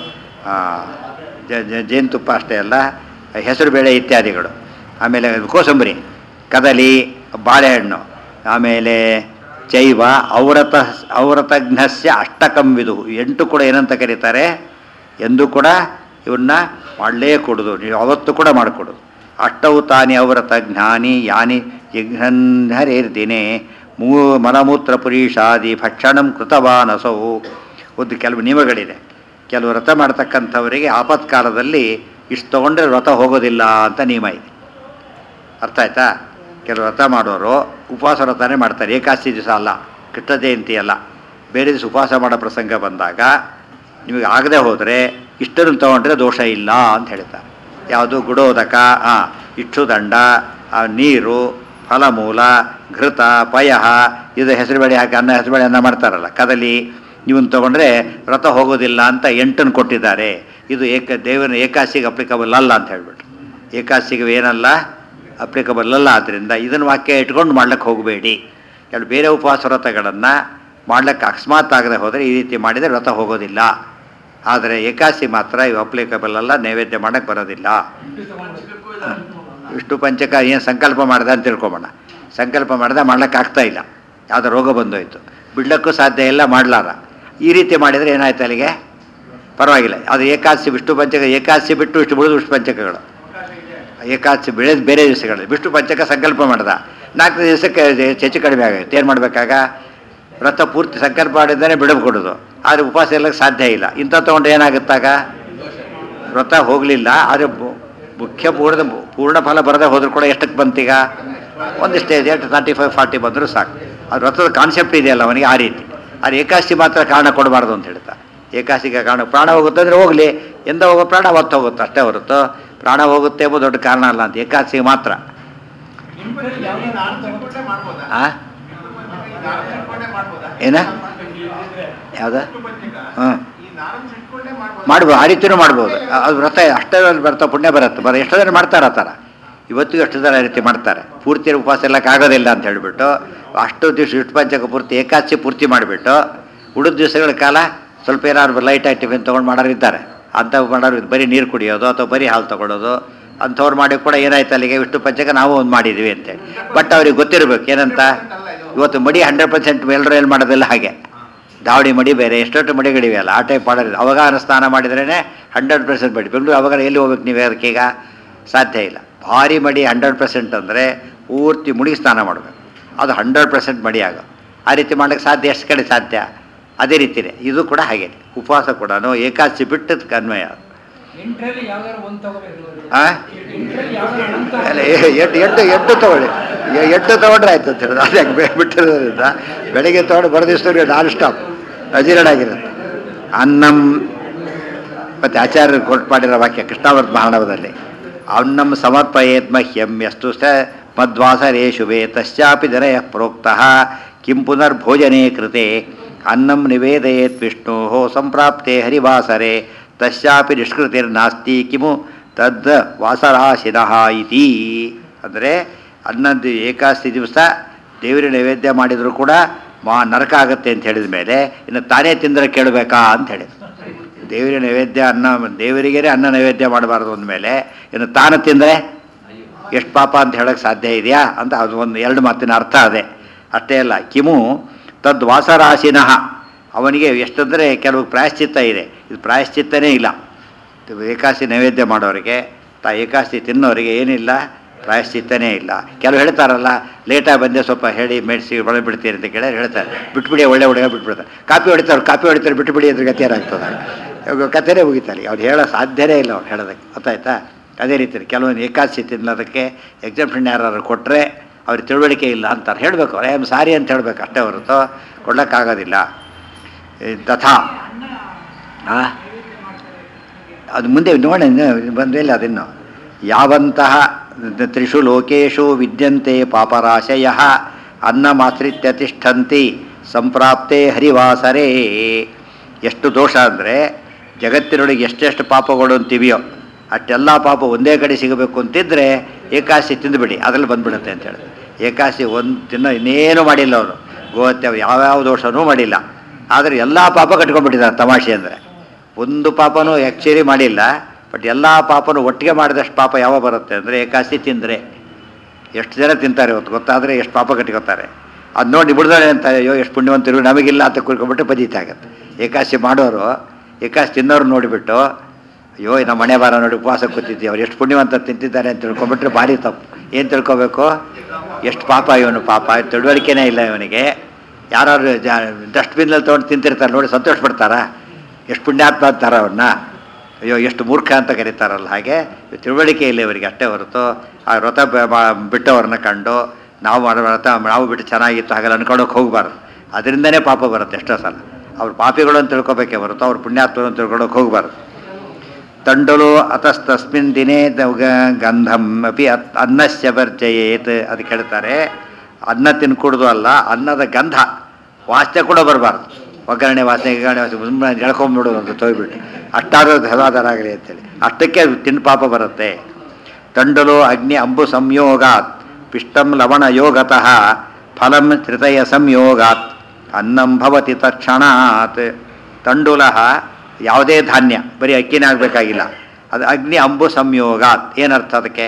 ಜ- ಜ- ಜೇನುತುಪ್ಪ ಅಷ್ಟೇ ಅಲ್ಲ ಹೆಸರುಬೇಳೆ ಇತ್ಯಾದಿಗಳು ಆಮೇಲೆ ಕೋಸಂಬರಿ ಕದಲಿ ಬಾಳೆಹಣ್ಣು ಆಮೇಲೆ ಚೈವ ಔರತ ಔರತಜ್ಞಸ್ಯ ಅಷ್ಟಕಂ ವಿದು ಎಂಟು ಕೂಡ ಏನಂತ ಕರೀತಾರೆ ಎಂದು ಕೂಡ ಇವನ್ನ ಮಾಡಲೇ ಕೊಡುದು ನೀವು ಅವತ್ತು ಕೂಡ ಮಾಡಿಕೊಡೋದು ಅಷ್ಟವು ತಾನಿ ಅವರತ ಜ್ಞಾನಿ ಯಾನಿ ಯಜ್ಞನ್ಹರೇರ್ದಿನೇ ಮೂ ಮಲಮೂತ್ರ ಪುರೀಷಾದಿ ಭಕ್ಷಣಂ ಕೃತವಾನಸೌ ಒಂದು ಕೆಲವು ನಿಯಮಗಳಿದೆ ಕೆಲವು ವ್ರತ ಮಾಡ್ತಕ್ಕಂಥವರಿಗೆ ಆಪತ್ಕಾಲದಲ್ಲಿ ಇಷ್ಟು ತೊಗೊಂಡ್ರೆ ವ್ರತ ಹೋಗೋದಿಲ್ಲ ಅಂತ ನಿಯಮ ಇದೆ ಅರ್ಥ ಆಯ್ತಾ ಕೆಲವು ವ್ರತ ಮಾಡೋರು ಉಪವಾಸ ವ್ರತನೇ ಮಾಡ್ತಾರೆ ಏಕಾದಶಿ ದಿವಸ ಅಲ್ಲ ಕೃಷ್ಣ ಜಯಂತಿ ಅಲ್ಲ ಬೇರೆ ದಿವಸ ಉಪವಾಸ ಮಾಡೋ ಪ್ರಸಂಗ ಬಂದಾಗ ನಿಮಗೆ ಆಗದೆ ಹೋದರೆ ಇಷ್ಟನ್ನು ತೊಗೊಂಡ್ರೆ ದೋಷ ಇಲ್ಲ ಅಂತ ಹೇಳ್ತಾರೆ ಯಾವುದು ಗುಡೋದಕ ಹಾಂ ಇಕ್ಷುದಂಡ ಆ ನೀರು ಫಲಮೂಲ ಘೃತ ಪಯಃ ಇದು ಹೆಸರುಬೇಳೆ ಹಾಕಿ ಅನ್ನ ಹೆಸರುಬೇಳೆ ಅನ್ನ ಮಾಡ್ತಾರಲ್ಲ ಕದಲಿ ಇವನ್ ತೊಗೊಂಡ್ರೆ ವ್ರತ ಹೋಗೋದಿಲ್ಲ ಅಂತ ಎಂಟನ್ನು ಕೊಟ್ಟಿದ್ದಾರೆ ಇದು ಏಕ ದೇವನ ಏಕಾಸಿಗೆ ಅಪ್ಲಿಕಬಲ್ ಅಲ್ಲ ಅಂತ ಹೇಳ್ಬಿಟ್ಟು ಏಕಾಸಿಗೆ ಏನಲ್ಲ ಅಪ್ಲಿಕಬಲ್ ಅಲ್ಲ ಆದ್ದರಿಂದ ಇದನ್ನು ವಾಕ್ಯ ಇಟ್ಕೊಂಡು ಮಾಡ್ಲಿಕ್ಕೆ ಹೋಗಬೇಡಿ ಕೆಲವು ಬೇರೆ ಉಪವಾಸ ವ್ರತಗಳನ್ನು ಮಾಡ್ಲಿಕ್ಕೆ ಅಕಸ್ಮಾತ್ ಆಗದೆ ಹೋದರೆ ಈ ರೀತಿ ಮಾಡಿದರೆ ವ್ರತ ಹೋಗೋದಿಲ್ಲ ಆದರೆ ಏಕಾಸಿ ಮಾತ್ರ ಇವು ಅಪ್ಲಿಕಬಲ್ ಅಲ್ಲ ನೈವೇದ್ಯ ಮಾಡೋಕ್ಕೆ ಬರೋದಿಲ್ಲ ವಿಷ್ಣು ಪಂಚಕ ಏನು ಸಂಕಲ್ಪ ಮಾಡ್ದೆ ಅಂತ ತಿಳ್ಕೊಬೋಣ ಸಂಕಲ್ಪ ಮಾಡ್ದೆ ಮಾಡ್ಲಿಕ್ಕೆ ಆಗ್ತಾ ಇಲ್ಲ ಯಾವುದೋ ರೋಗ ಬಂದೋಯ್ತು ಬಿಡ್ಲಕ್ಕೂ ಸಾಧ್ಯ ಇಲ್ಲ ಮಾಡಲಾರ ಈ ರೀತಿ ಮಾಡಿದರೆ ಏನಾಯ್ತು ಅಲ್ಲಿಗೆ ಪರವಾಗಿಲ್ಲ ಅದು ಏಕಾದಶಿ ವಿಷ್ಣು ಪಂಚಕ ಏಕಾದಶಿ ಬಿಟ್ಟು ಇಷ್ಟು ಬಿಡೋದು ವಿಷ್ಣು ಪಂಚಕಗಳು ಏಕಾದಶಿ ಬೆಳೆದು ಬೇರೆ ದಿವಸಗಳಲ್ಲಿ ವಿಷ್ಣು ಪಂಚಕ ಸಂಕಲ್ಪ ಮಾಡ್ದ ನಾಲ್ಕು ದಿವಸಕ್ಕೆ ಹೆಚ್ಚು ಕಡಿಮೆ ಆಗುತ್ತೆ ಏನು ಮಾಡಬೇಕಾಗ ವ್ರತ ಪೂರ್ತಿ ಸಂಕಲ್ಪ ಮಾಡಿದ್ದಾನೆ ಬಿಡಬ್ ಕೊಡೋದು ಆದರೆ ಉಪವಾಸ ಇರಲಿಕ್ಕೆ ಸಾಧ್ಯ ಇಲ್ಲ ಇಂಥ ತೊಗೊಂಡು ಏನಾಗುತ್ತಾಗ ವ್ರತ ಹೋಗಲಿಲ್ಲ ಆದರೆ ಬು- ಮುಖ್ಯ ಪೂರ್ಣ ಪೂರ್ಣ ಫಲ ಬರದೆ ಹೋದ್ರೂ ಕೂಡ ಎಷ್ಟಕ್ಕೆ ಬಂತೀಗ ಒಂದಿಷ್ಟೇ ಇದೆ ಎಷ್ಟು ತರ್ಟಿ ಫೈವ್ ಫಾರ್ಟಿ ಬಂದರೂ ಸಾಕು ಅದು ವ್ರತದ ಕಾನ್ಸೆಪ್ಟ್ ಇದೆಯಲ್ಲ ಅವನಿಗೆ ಆ ರೀತಿ ಅದು ಏಕಾದಶಿ ಮಾತ್ರ ಕಾರಣ ಕೊಡಬಾರ್ದು ಅಂತ ಹೇಳ್ತಾರೆ ಏಕಾದಶಿಗೆ ಕಾರಣ ಪ್ರಾಣ ಹೋಗುತ್ತೆ ಅಂದರೆ ಹೋಗಲಿ ಎಂದ ಹೋಗೋ ಪ್ರಾಣ ಅವತ್ತು ಹೋಗುತ್ತೆ ಅಷ್ಟೇ ಹೊರತು ಪ್ರಾಣ ಹೋಗುತ್ತೆ ಎಂಬುದು ದೊಡ್ಡ ಕಾರಣ ಅಲ್ಲ ಅಂತ ಏಕಾದಶಿಗೆ ಮಾತ್ರ ನಿಮ್ಮಲ್ಲಿ ಯಾವ್ದಾದ್ರು ಮಾಡ್ಬೋದಾ ಆ ಏನ ಯಾವ್ದ ಹಾಂ ಮಾಡ್ಬೋದು ಆ ರೀತಿಯೂ ಮಾಡ್ಬೋದು ಅ- ಅದು ವ್ರತ ಅಷ್ಟೇ ಬರ್ತಾ ಪುಣ್ಯ ಬರುತ್ತೆ ಬರ ಎಷ್ಟೋ ಜನ ಮಾಡ್ತಾರೆ ಆ ಥರ ಇವತ್ತಿಗೂ ಎಷ್ಟು ಜನ ಆ ರೀತಿ ಮಾಡ್ತಾರೆ ಪೂರ್ತಿ ಉಪವಾಸ ಎಲ್ಲಕ್ಕೆ ಆಗೋದಿಲ್ಲ ಅಂತ ಹೇಳಿಬಿಟ್ಟು ಅಷ್ಟು ದಿವಸ ಇಷ್ಟು ಪಂಚಕ ಪೂರ್ತಿ ಏಕಾದಶಿ ಪೂರ್ತಿ ಮಾಡಿಬಿಟ್ಟು ಉಳಿದ ದಿವಸಗಳ ಕಾಲ ಸ್ವಲ್ಪ ಏನಾದ್ರು ಲೈಟಾಗಿ ಟಿಫಿನ್ ತೊಗೊಂಡು ಮಾಡೋರು ಇದ್ದಾರೆ ಅಂಥವು ಮಾಡೋರು ಇದು ಬರೀ ನೀರು ಕುಡಿಯೋದು ಅಥವಾ ಬರೀ ಹಾಲು ತೊಗೊಳೋದು ಅಂಥವ್ರು ಮಾಡಿ ಕೂಡ ಏನಾಯ್ತು ಅಲ್ಲಿಗೆ ವಿಷ್ಣು ಪಂಚಕ ನಾವು ಒಂದು ಮಾಡಿದ್ದೀವಿ ಅಂತೇಳಿ ಬಟ್ ಅವ್ರಿಗೆ ಗೊತ್ತಿರಬೇಕು ಏನಂತ ಇವತ್ತು ಮಡಿ ಹಂಡ್ರೆಡ್ ಪರ್ಸೆಂಟ್ ಎಲ್ಲರೂ ಏನು ಮಾಡೋದಿಲ್ಲ ಹಾಗೆ ದಾವಡಿ ಮಡಿ ಬೇರೆ ಎಷ್ಟೊಟ್ಟು ಮಡಿಗಳಿವೆಯಲ್ಲ ಆ ಟೈಪ್ ಮಾಡೋದು ಅವಗಾಹನ ಸ್ನಾನ ಮಾಡಿದ್ರೇ ಹಂಡ್ರೆಡ್ ಪರ್ಸೆಂಟ್ ಮಡಿ ಬೆಂಗಳೂರು ಅವಾಗ ಎಲ್ಲಿ ಹೋಗ್ಬೇಕು ನೀವು ಅದಕ್ಕೀಗ ಸಾಧ್ಯ ಇಲ್ಲ ಭಾರಿ ಮಡಿ ಹಂಡ್ರೆಡ್ ಪರ್ಸೆಂಟ್ ಅಂದರೆ ಪೂರ್ತಿ ಮುಳುಗಿ ಸ್ನಾನ ಮಾಡಬೇಕು ಅದು ಹಂಡ್ರೆಡ್ ಪರ್ಸೆಂಟ್ ಮಡಿ ಆಗೋ ಆ ರೀತಿ ಮಾಡೋಕ್ಕೆ ಸಾಧ್ಯ ಎಷ್ಟು ಕಡೆ ಸಾಧ್ಯ ಅದೇ ರೀತಿಯೇ ಇದು ಕೂಡ ಹಾಗೆ ಉಪವಾಸ ಕೂಡ ಏಕಾದಶಿ ಬಿಟ್ಟು ಅನ್ವಯ ಅದು. ಎಂಟ್ರಲ್ಲಿ ಯಾವ್ದಾದ್ರು ಒಂದು ತಗೋಬೇಕು ಆ? ಎಂಟ್ರಲ್ಲಿ ಯಾವ್ದಾದ್ರು ಒಂದು ಅಲ್ಲ ಎ- ಎಂಟು ಎಂಟು ಎಂಟು ತೊಗೊಳ್ಳಿ ಎ- ಎಂಟು ತೊಗೊಂಡ್ರೆ ಆಯ್ತು ಅಂತ ಹೇಳೋದು ಅದೇ ಬೆ- ಬಿಟ್ಟಿರೋದ್ರಿಂದ ಬೆಳಿಗ್ಗೆ ತೊಗೊಂಡು ಬರೆದಿಸ್ತವ್ರಿಗೆ ನಾನ್ ಸ್ಟಾಪ್ ಅಜೀರ್ಣ ಆಗಿರುತ್ತೆ ಅನ್ನಂ ಮತ್ತು ಆಚಾರ್ಯರು ಕೊಟ್ಟು ಮಾಡಿರೋ ವಾಕ್ಯ ಕೃಷ್ಣಾವರ್ತ ಮಹಾಣವದಲ್ಲಿ ಅನ್ನಂ ಸಮರ್ಪಯೇತ್ ಮಹ್ಯಂ ಎಷ್ಟು ಸ ಮದ್ವಾಸರೇ ಶುಭೆ ತಸ್ಯಾಪಿ ಜನಯ ಪ್ರೋಕ್ತಃ ಕಿಂ ಪುನರ್ಭೋಜನೆ ಕೃತೆ ಅನ್ನಂ ನಿವೇದಯೇತ್ ವಿಷ್ಣೋ ಸಂಪ್ರಾಪ್ತೆ ಹರಿವಾಸರೆ ತಸ್ಯಾಪಿ ನಿಷ್ಕೃತಿರ್ನಾಸ್ತಿ ಕಿಮು ತದ್ ವಾಸರಾಶಿನಃ ಇತಿ ಅಂದರೆ ಅನ್ನದ್ದು ಏಕಾದಶಿ ದಿವಸ ದೇವರಿಗೆ ನೈವೇದ್ಯ ಮಾಡಿದರೂ ಕೂಡ ಮಾ ನರಕ ಆಗುತ್ತೆ ಅಂತ ಹೇಳಿದ ಮೇಲೆ ಇನ್ನು ತಾನೇ ತಿಂದರೆ ಕೇಳಬೇಕಾ ಅಂತ ಹೇಳಿದ್ರು ದೇವರಿಗೆ ನೈವೇದ್ಯ ಅನ್ನ ದೇವರಿಗೇ ಅನ್ನ ನೈವೇದ್ಯ ಮಾಡಬಾರ್ದು ಅಂದಮೇಲೆ ಇನ್ನು ತಾನು ತಿಂದರೆ ಎಷ್ಟು ಪಾಪ ಅಂತ ಹೇಳೋಕ್ಕೆ ಸಾಧ್ಯ ಇದೆಯಾ ಅಂತ ಅದು ಒಂದು ಎರಡು ಮಾತಿನ ಅರ್ಥ ಅದೇ ಅಷ್ಟೇ ಅಲ್ಲ ಕಿಮು ತದ್ ವಾಸರಾಶಿನಃ ಅವನಿಗೆ ಎಷ್ಟಂದರೆ ಕೆಲವು ಪ್ರಾಯಶ್ಚಿತ್ತ ಇದೆ ಇದು ಪ್ರಾಯಶ್ಚಿತ್ತನೇ ಇಲ್ಲ ಇದು ಏಕಾದಶಿ ನೈವೇದ್ಯ ಮಾಡೋರಿಗೆ ತಾ ಏಕಾದಶಿ ತಿನ್ನೋರಿಗೆ ಏನಿಲ್ಲ ಪ್ರಾಯಶ್ಚಿತ್ತನೇ ಇಲ್ಲ ಕೆಲವು ಹೇಳ್ತಾರಲ್ಲ ಲೇಟಾಗಿ ಬಂದೆ ಸ್ವಲ್ಪ ಹೇಳಿ ಮೆಡಿಸಿ ಒಳಗೆ ಬಿಡ್ತೀರಿ ಅಂತ ಕೇಳಿದ್ರೆ ಹೇಳ್ತಾರೆ ಬಿಟ್ಬಿಡಿ ಒಳ್ಳೆ ಹುಡುಗ ಬಿಟ್ಬಿಡ್ತಾರೆ ಕಾಪಿ ಹೊಡಿತಾರೆ ಕಾಪಿ ಹೊಡಿತಾರೆ ಬಿಟ್ಬಿಡಿ ಅದ್ರ ಗತಿ ಏನಾಗ್ತದೆ ಇವಾಗ ಕಥೆನೇ ಮುಗಿತಾರೆ ಅವ್ರು ಹೇಳೋ ಸಾಧ್ಯನೇ ಇಲ್ಲ ಅವ್ರು ಹೇಳೋದಕ್ಕೆ ಗೊತ್ತಾಯ್ತಾ ಅದೇ ರೀತಿ ಕೆಲವೊಂದು ಏಕಾದಶಿ ತಿನ್ನೋದಕ್ಕೆ ಎಕ್ಸಾಮ್ಷನ್ ಯಾರು ಕೊಟ್ಟರೆ ಅವ್ರಿಗೆ ತಿಳುವಳಿಕೆ ಇಲ್ಲ ಅಂತಾರೆ ಹೇಳಬೇಕು ಐ ಆಮ್ ಸಾರಿ ಅಂತ ಹೇಳಬೇಕು ಅಷ್ಟೇ ಹೊರತು ಕೊಡೋಕ್ಕಾಗೋದಿಲ್ಲ ಈ ತಥಾ ಆ? ಅದು ಮುಂದೆ ನೋಡೋಣ ಬಂದಿಲ್ಲ ಅದಿನ್ನು ಯಾವಂತಹ ತ್ರಿಷು ಲೋಕೇಶು ವಿದ್ಯಂತೆ ಪಾಪರಾಶಯ ಅನ್ನಮಾಶ್ರಿತ್ಯ ತಿಷ್ಠಂತಿ ಸಂಪ್ರಾಪ್ತೆ ಹರಿವಾಸರೇ ಎಷ್ಟು ದೋಷ ಅಂದರೆ ಜಗತ್ತಿನೊಳಗೆ ಎಷ್ಟೆಷ್ಟು ಪಾಪಗಳು ಅಂತಿವೆಯೋ ಅಷ್ಟೆಲ್ಲ ಪಾಪ ಒಂದೇ ಕಡೆ ಸಿಗಬೇಕು ಅಂತಿದ್ರೆ ಏಕಾಶಿ ತಿಂದುಬಿಡಿ ಅದ್ರಲ್ಲಿ ಬಂದ್ಬಿಡುತ್ತೆ ಅಂತ ಹೇಳಿದ್ರು ಏಕಾಶಿ ಒಂದು ತಿನ್ನೋ ಇನ್ನೇನು ಮಾಡಿಲ್ಲ ಅವರು ಗೋಹತ್ಯ ಯಾವ್ಯಾವ ದೋಷನೂ ಮಾಡಿಲ್ಲ ಆದರೆ ಎಲ್ಲ ಪಾಪ ಕಟ್ಕೊಂಡ್ಬಿಟ್ಟಿದ್ದಾರೆ ತಮಾಷೆ ಅಂದರೆ ಒಂದು ಪಾಪನೂ ಆ್ಯಕ್ಚುಲಿ ಮಾಡಿಲ್ಲ ಬಟ್ ಎಲ್ಲ ಪಾಪನೂ ಒಟ್ಟಿಗೆ ಮಾಡಿದಷ್ಟು ಪಾಪ ಯಾವ ಬರುತ್ತೆ ಅಂದರೆ ಏಕಾಸಿ ತಿಂದರೆ ಎಷ್ಟು ಜನ ತಿಂತಾರೆ ಇವತ್ತು ಗೊತ್ತಾದರೆ ಎಷ್ಟು ಪಾಪ ಕಟ್ಕೋತಾರೆ ಅದು ನೋಡಿ ಬಿಡ್ದಾರೆ ಅಂತ ಅಯ್ಯೋ ಎಷ್ಟು ಪುಣ್ಯವಂತರು ನಮಗಿಲ್ಲ ಅಂತ ಕುರ್ಕೊಂಡ್ಬಿಟ್ಟು ಬದೀತಿ ಆಗತ್ತೆ ಏಕಾಶಿ ಮಾಡೋರು ಏಕಾಶಿ ತಿನ್ನೋರು ನೋಡಿಬಿಟ್ಟು ಅಯ್ಯೋ ನಮ್ಮ ಮನೆ ಬಾರ ನೋಡಿ ಉಪವಾಸ ಕೂತಿದ್ವಿ ಅವ್ರು ಎಷ್ಟು ಪುಣ್ಯವಂತ ತಿಂತಿದ್ದಾರೆ ಅಂತ ತಿಳ್ಕೊಂಬಿಟ್ರೆ ಭಾರಿ ತಪ್ಪು ಏನು ತಿಳ್ಕೊಬೇಕು ಎಷ್ಟು ಪಾಪ ಇವನು ಪಾಪ ತಿಳುವಳಿಕೆನೇ ಇಲ್ಲ ಇವನಿಗೆ ಯಾರು ಡಸ್ಟ್ಬಿನ್ನಲ್ಲಿ ತೊಗೊಂಡು ತಿಂತಿರ್ತಾರೆ ನೋಡಿ ಸಂತೋಷ ಪಡ್ತಾರಾ ಎಷ್ಟು ಪುಣ್ಯಾತ್ಮ ಅಂತಾರ ಅವ್ರನ್ನ ಅಯ್ಯೋ ಎಷ್ಟು ಮೂರ್ಖ ಅಂತ ಕರೀತಾರಲ್ಲ ಹಾಗೆ ತಿಳುವಳಿಕೆ ಇಲ್ಲ ಇವರಿಗೆ ಅಷ್ಟೇ ಹೊರತು ಆ ವ್ರತ ಬ- ಬ- ಬಿಟ್ಟವ್ರನ್ನ ಕಂಡು ನಾವು ಮಾಡೋ ವ್ರತ ನಾವು ಬಿಟ್ಟು ಚೆನ್ನಾಗಿತ್ತು ಹಾಗೆಲ್ಲ ಅನ್ಕೊಂಡೋಗಿ ಹೋಗಬಾರ್ದು ಅದರಿಂದನೇ ಪಾಪ ಬರುತ್ತೆ ಎಷ್ಟೋ ಸಲ ಅವ್ರು ಪಾಪಿಗಳು ಅಂತ ತಿಳ್ಕೊಬೇಕೇ ಹೊರತು ಅವ್ರು ಪುಣ್ಯಾತ್ಮರು ಅಂತ ತಿಳ್ಕೊಂಡೋಗಿ ಹೋಗಬಾರ್ದು ತಂಡಲು ಅತಸ್ತಸ್ಮಿನ್ ದಿನೇ ದ- ಗ- ಗಂಧಂ ಅಪಿ ಅತ್- ಅನ್ನಸ್ಯ ವರ್ಜಯೇತ್ ಅದಕ್ಕೆ ಹೇಳ್ತಾರೆ ಅನ್ನ ತಿನ್ಕೂಡ್ದು ಅಲ್ಲ ಅನ್ನದ ಗಂಧ ವಾಸನೆ ಕೂಡ ಬರಬಾರ್ದು ಒಗ್ಗರಣೆ ವಾಸನೆ ಗಿಗರಣೆ ವಾಸನೆ ಸುಮ್ಮನೆ ಎಳ್ಕೊಂಬಿಡೋದು ಅಂತ ತೊಯ್ಬಿಟ್ಟು ಅಷ್ಟಾದ್ರೂ ಸದಾಧಾರ ಆಗಲಿ ಅಂತೇಳಿ ಅಷ್ಟಕ್ಕೆ ಅದು ತಿನ್ನು ಪಾಪ ಬರುತ್ತೆ ತಂಡಲು ಅಗ್ನಿ ಅಂಬು ಸಂಯೋಗಾತ್ ಪಿಷ್ಟಂ ಲವಣ ಯೋಗತಃ ಫಲಂ ತ್ರಿತಯ ಸಂಯೋಗಾತ್ ಅನ್ನಂ ಭವತಿ ತಕ್ಷಣಾತ್ ತಂಡುಲ ಯಾವುದೇ ಧಾನ್ಯ ಬರೀ ಅಕ್ಕಿನೇ ಆಗಬೇಕಾಗಿಲ್ಲ ಅದು ಅಗ್ನಿ ಅಂಬು ಸಂಯೋಗಾತ್ ಏನರ್ಥ ಅದಕ್ಕೆ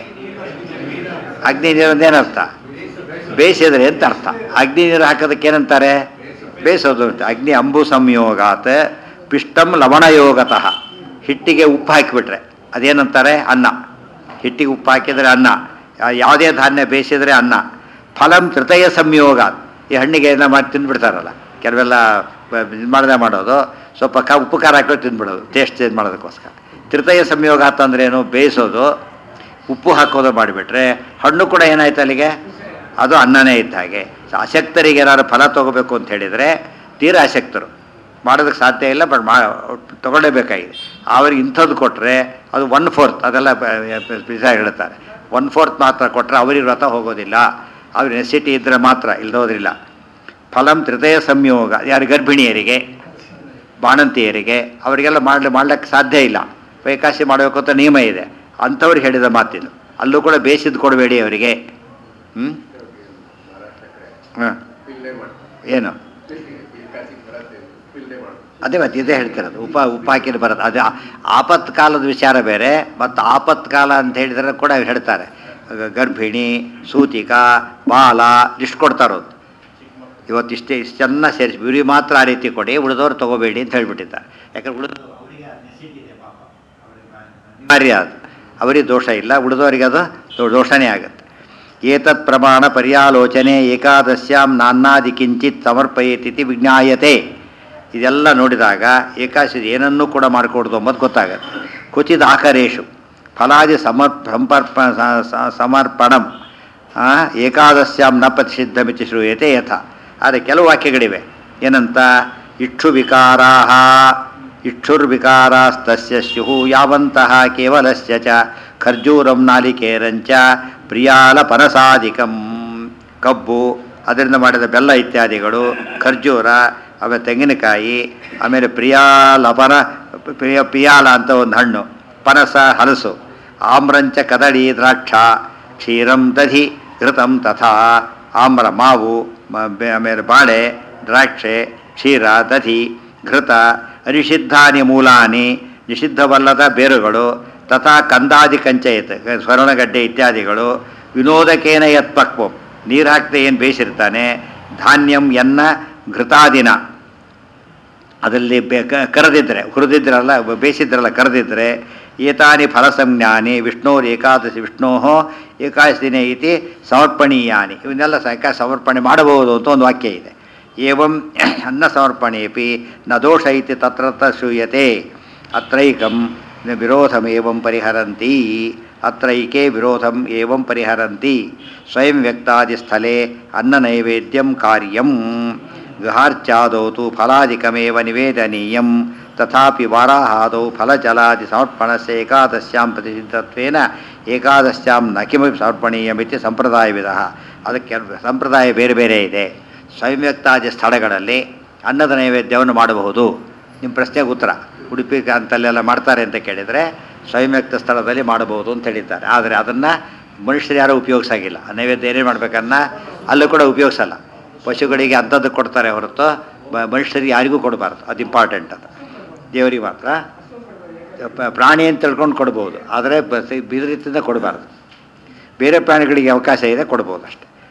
ಅಗ್ನಿ ನೀರು ಏನರ್ಥ ಬೇಯಿಸಿದ್ರೆ ಅಂತ ಅರ್ಥ ಅಗ್ನಿ ನೀರು ಹಾಕೋದಕ್ಕೆ ಏನಂತಾರೆ ಬೇಯಿಸೋದು ಅಂತ ಅಗ್ನಿ ಅಂಬು ಸಂಯೋಗಾತ್ ಪಿಷ್ಟಂ ಲವಣಯೋಗತಃ ಹಿಟ್ಟಿಗೆ ಉಪ್ಪು ಹಾಕಿಬಿಟ್ರೆ ಅದೇನಂತಾರೆ ಅನ್ನ ಹಿಟ್ಟಿಗೆ ಉಪ್ಪು ಹಾಕಿದರೆ ಅನ್ನ ಯಾ- ಯಾವುದೇ ಧಾನ್ಯ ಬೇಯಿಸಿದರೆ ಅನ್ನ ಫಲಂ ತೃತೀಯ ಸಂಯೋಗ ಈ ಹಣ್ಣಿಗೆ ಎಲ್ಲ ಮಾಡಿ ತಿಂದ್ಬಿಡ್ತಾರಲ್ಲ ಕೆಲವೆಲ್ಲ ಇದು ಮಾಡದೆ ಮಾಡೋದು ಸ್ವಲ್ಪ ಕ ಉಪ್ಪು ಖಾರ ಹಾಕೊಂಡು ತಿಂದ್ಬಿಡೋದು ಟೇಸ್ಟ್ ಚೇಂಜ್ ಮಾಡೋದಕ್ಕೋಸ್ಕರ ತೃತೀಯ ಸಂಯೋಗ ಅಂತಂದ್ರೆ ಏನು ಬೇಯಿಸೋದು ಉಪ್ಪು ಹಾಕೋದು ಮಾಡಿಬಿಟ್ರೆ ಹಣ್ಣು ಕೂಡ ಏನಾಯ್ತು ಅಲ್ಲಿಗೆ ಅದು ಅನ್ನನೇ ಇದ್ದ ಹಾಗೆ ಸೊ ಅಶಕ್ತರಿಗೆ ಏನಾದ್ರು ಫಲ ತಗೋಬೇಕು ಅಂತ ಹೇಳಿದರೆ ತೀರಾ ಅಶಕ್ತರು ಮಾಡೋದಕ್ಕೆ ಸಾಧ್ಯ ಇಲ್ಲ ಬಟ್ ಮಾ ತಗೊಳ್ಳೇಬೇಕಾಗಿದೆ ಅವ್ರಿಗೆ ಇಂಥದ್ದು ಕೊಟ್ಟರೆ ಅದು ಒನ್ ಫೋರ್ತ್ ಅದೆಲ್ಲ ಪಿಸ ಹೇಳ್ತಾರೆ ಒನ್ ಫೋರ್ತ್ ಮಾತ್ರ ಕೊಟ್ಟರೆ ಅವರಿಗೆ ವ್ರತ ಹೋಗೋದಿಲ್ಲ ಅವ್ರ ನೆಸಿಟಿ ಇದ್ದರೆ ಮಾತ್ರ ಇಲ್ದೋದ್ರಿಲ್ಲ ಫಲಂ ತೃತೀಯ ಸಂಯೋಗ ಯಾರು ಗರ್ಭಿಣಿಯರಿಗೆ ಬಾಣಂತಿಯರಿಗೆ ಅವರಿಗೆಲ್ಲ ಮಾಡಲಿ ಮಾಡ್ಲಿಕ್ಕೆ ಸಾಧ್ಯ ಇಲ್ಲ ಏಕಾಶಿ ಮಾಡಬೇಕು ಅಂತ ನಿಯಮ ಇದೆ ಅಂಥವ್ರಿಗೆ ಹೇಳಿದ ಮಾತಿದು ಅಲ್ಲೂ ಕೂಡ ಬೇಯಿಸಿದ್ದು ಕೊಡಬೇಡಿ ಅವರಿಗೆ ಹ್ಞೂ ಹಾಂ ಏನು ಅದೇ ಮತ್ತೆ ಇದೇ ಹೇಳ್ತಿರೋದು ಉಪ ಉಪ ಹಾಕಿದ್ದು ಬರುತ್ತೆ ಅದು ಆ- ಆಪತ್ಕಾಲದ ವಿಚಾರ ಬೇರೆ ಮತ್ತು ಆಪತ್ಕಾಲ ಅಂತ ಹೇಳಿದ್ರೆ ಕೂಡ ಹೇಳ್ತಾರೆ ಗ- ಗರ್ಭಿಣಿ ಸೂತಿಕ ಬಾಲ ಲಿಸ್ಟ್ ಕೊಡ್ತಾರೋದು ಇವತ್ತು ಇಷ್ಟೇ ಇಷ್ಟು ಚೆನ್ನಾಗಿ ಸೇರಿಸಿ ಇವ್ರಿಗೆ ಮಾತ್ರ ಆ ರೀತಿ ಕೊಡಿ ಉಳಿದವ್ರು ತಗೋಬೇಡಿ ಅಂತ ಹೇಳ್ಬಿಟ್ಟಿದ್ದಾರೆ ಯಾಕಂದ್ರೆ ಉಳಿದ ಅನಿವಾರ್ಯ ಅದು ಅವರಿಗೆ ದೋಷ ಇಲ್ಲ ಉಳಿದವರಿಗೆ ಅದು ದೋ- ದೋಷನೇ ಆಗುತ್ತೆ ಏತತ್ ಪ್ರಮಾಣ ಪರ್ಯಾಲೋಚನೆ ಏಕಾದಶ್ಯಾಂ ನಾನ್ನಾದಿ ಕಿಂಚಿತ್ ಸಮರ್ಪಯೇತಿ ವಿಜ್ಞಾಯತೆ ಇದೆಲ್ಲ ನೋಡಿದಾಗ ಏಕಾದಶಿ ಏನನ್ನೂ ಕೂಡ ಮಾಡಿಕೊಡ್ದು ಅಂಬುದು ಗೊತ್ತಾಗುತ್ತೆ ಕ್ವಚಿತ್ ಆಕರೇಶು ಫಲಾದಿ ಸಮರ್ ಸಂಪರ್ಪ ಸ- ಸ- ಸಮರ್ಪಣಂ ಆ, ಏಕಾದಶ್ಯಾಂ ನ ಪ್ರತಿಷಿದ್ಧಮಿತಿ ಶ್ರೂಯತೆ ಯಥ ಆದರೆ ಕೆಲವು ವಾಕ್ಯಗಳಿವೆ ಏನಂತ ಇಕ್ಷು ವಿಕಾರಾ ಇಕ್ಷುರ್ವಿಕಾರಾಸ್ತಸ್ಯ ಸ್ಯು ಯಾವಂತಹ ಕೇವಲಸ್ಯ ಚ ಖರ್ಜೂರಂ ನಾಲಿಕೇರಂಚ ಪ್ರಿಯಾಲ ಪನಸಾದಿಕಂ ಕಬ್ಬು ಅದರಿಂದ ಮಾಡಿದ ಬೆಲ್ಲ ಇತ್ಯಾದಿಗಳು ಖರ್ಜೂರ ಆಮೇಲೆ ತೆಂಗಿನಕಾಯಿ ಆಮೇಲೆ ಪ್ರಿಯಾಲಪನ ಪ್ರಿಯ ಪ್ರಿಯಾಲ ಅಂತ ಒಂದು ಹಣ್ಣು ಪನಸ ಹಲಸು ಆಮ್ರಂಚ ಕದಳಿ ದ್ರಾಕ್ಷ ಕ್ಷೀರಂ ದಧಿ ಘೃತಂ ತಥಾ ಆಮ್ರ ಮಾವು ಮ- ಬೆ- ಆಮೇಲೆ ಬಾಳೆ ದ್ರಾಕ್ಷೆ ಕ್ಷೀರ ದಧಿ ಘೃತ ಅನಿಷಿದ್ಧಾನಿ ಮೂಲಾನಿ ನಿಷಿದ್ಧವಲ್ಲದ ಬೇರುಗಳು ತಥಾ ಕಂದಾದಿ ಕಂಚಯತ್ ಸ್ವರ್ಣಗಡ್ಡೆ ಇತ್ಯಾದಿಗಳು ವಿನೋದಕೇನ ಯತ್ ಪಕ್ವಂ ನೀರು ಹಾಕದೆ ಏನು ಬೇಯಿಸಿರ್ತಾನೆ ಧಾನ್ಯಂ ಎನ್ನ ಘೃತಾದಿನ ಅದರಲ್ಲಿ ಬೆ ಕ- ಕರೆದಿದ್ರೆ ಹುರಿದಿದ್ರಲ್ಲ ಬೇಯಿಸಿದ್ರಲ್ಲ ಕರೆದಿದ್ರೆ ಏತಾನಿ ಫಲಸಂಜ್ಞಾನಿ ವಿಷ್ಣೋರ್ ಏಕಾದಶಿ ವಿಷ್ಣೋ ಏಕಾದಶಿ ದಿನೇ ಇತಿ ಸಮರ್ಪಣೀಯಾನಿ ಇವನ್ನೆಲ್ಲ ಸಾಕ ಸಮರ್ಪಣೆ ಮಾಡಬಹುದು ಅಂತ ಒಂದು ವಾಕ್ಯ ಇದೆ ಏವಂ ಅನ್ನ ಸಮರ್ಪಣೆಯಪಿ ನ ದೋಷ ಇತಿ ತತ್ರ ತತ್ರ ಶ್ರೂಯತೆ ಅತ್ರೈಕಂ ವಿರೋಧಮೇವಂ ಪರಿಹರಂತಿ ಅತ್ರೈಕೆ ವಿರೋಧಂ ಏವಂ ಪರಿಹರಂತಿ ಸ್ವಯಂ ವ್ಯಕ್ತಾದಿಸ್ಥಲೆ ಅನ್ನನೈವೇದ್ಯಂ ಕಾರ್ಯಂ ಗೃಹಾರ್ಚಾದೌ ತು ಫಲಾದಿಕಮೇವ ನಿವೇದನೀಯಂ ತಥಾಪಿ ವಾರಾಹಾದೌ ಫಲಜಲಾದಿ ಸಮರ್ಪಣಸ್ಯ ಏಕಾದಶ್ಯಾಂ ಪ್ರತಿಸಿದ್ಧತ್ವೇನ ಏಕಾದಶ್ಯಾಂ ನ ಕಿಮಪಿ ಸಮರ್ಪಣೀಯಮಿತಿ ಸಂಪ್ರದಾಯವಿದ ಅದಕ್ಕೆ ಸಂಪ್ರದಾಯ ಬೇರೆ ಬೇರೆ ಇದೆ ಸ್ವಯಂವ್ಯಕ್ತಾದಿ ಸ್ಥಳಗಳಲ್ಲಿ ಅನ್ನದ ನೈವೇದ್ಯವನ್ನು ಮಾಡಬಹುದು ನಿಮ್ಮ ಪ್ರಶ್ನೆಗೆ ಉತ್ತರ ಉಡುಪಿ ಅಂತಲ್ಲೆಲ್ಲ ಮಾಡ್ತಾರೆ ಅಂತ ಕೇಳಿದರೆ ಸ್ವಯಂವ್ಯಕ್ತ ಸ್ಥಳದಲ್ಲಿ ಮಾಡಬಹುದು ಅಂತ ಹೇಳಿದ್ದಾರೆ ಆದರೆ ಅದನ್ನು ಮನುಷ್ಯರು ಯಾರೂ ಉಪಯೋಗಿಸಾಗಿಲ್ಲ ಆ ನೈವೇದ್ಯ ಏನೇ ಮಾಡ್ಬೇಕನ್ನ ಅಲ್ಲೂ ಕೂಡ ಉಪಯೋಗಿಸಲ್ಲ ಪಶುಗಳಿಗೆ ಅಂಥದ್ದು ಕೊಡ್ತಾರೆ ಹೊರತು ಮ- ಮನುಷ್ಯರಿಗೆ ಯಾರಿಗೂ ಕೊಡಬಾರ್ದು ಅದು ಇಂಪಾರ್ಟೆಂಟ್ ಅದು ದೇವರಿಗೆ ಮಾತ್ರ ಪ- ಪ್ರಾಣಿ ಅಂತ ತಿಳ್ಕೊಂಡು ಕೊಡ್ಬೋದು ಆದರೆ ಬ- ಸಿ- ಬೇರೆ ರೀತಿಯಿಂದ ಕೊಡಬಾರ್ದು ಬೇರೆ ಪ್ರಾಣಿಗಳಿಗೆ ಅವಕಾಶ ಇದೆ ಕೊಡ್ಬೋದು ಅಷ್ಟೆ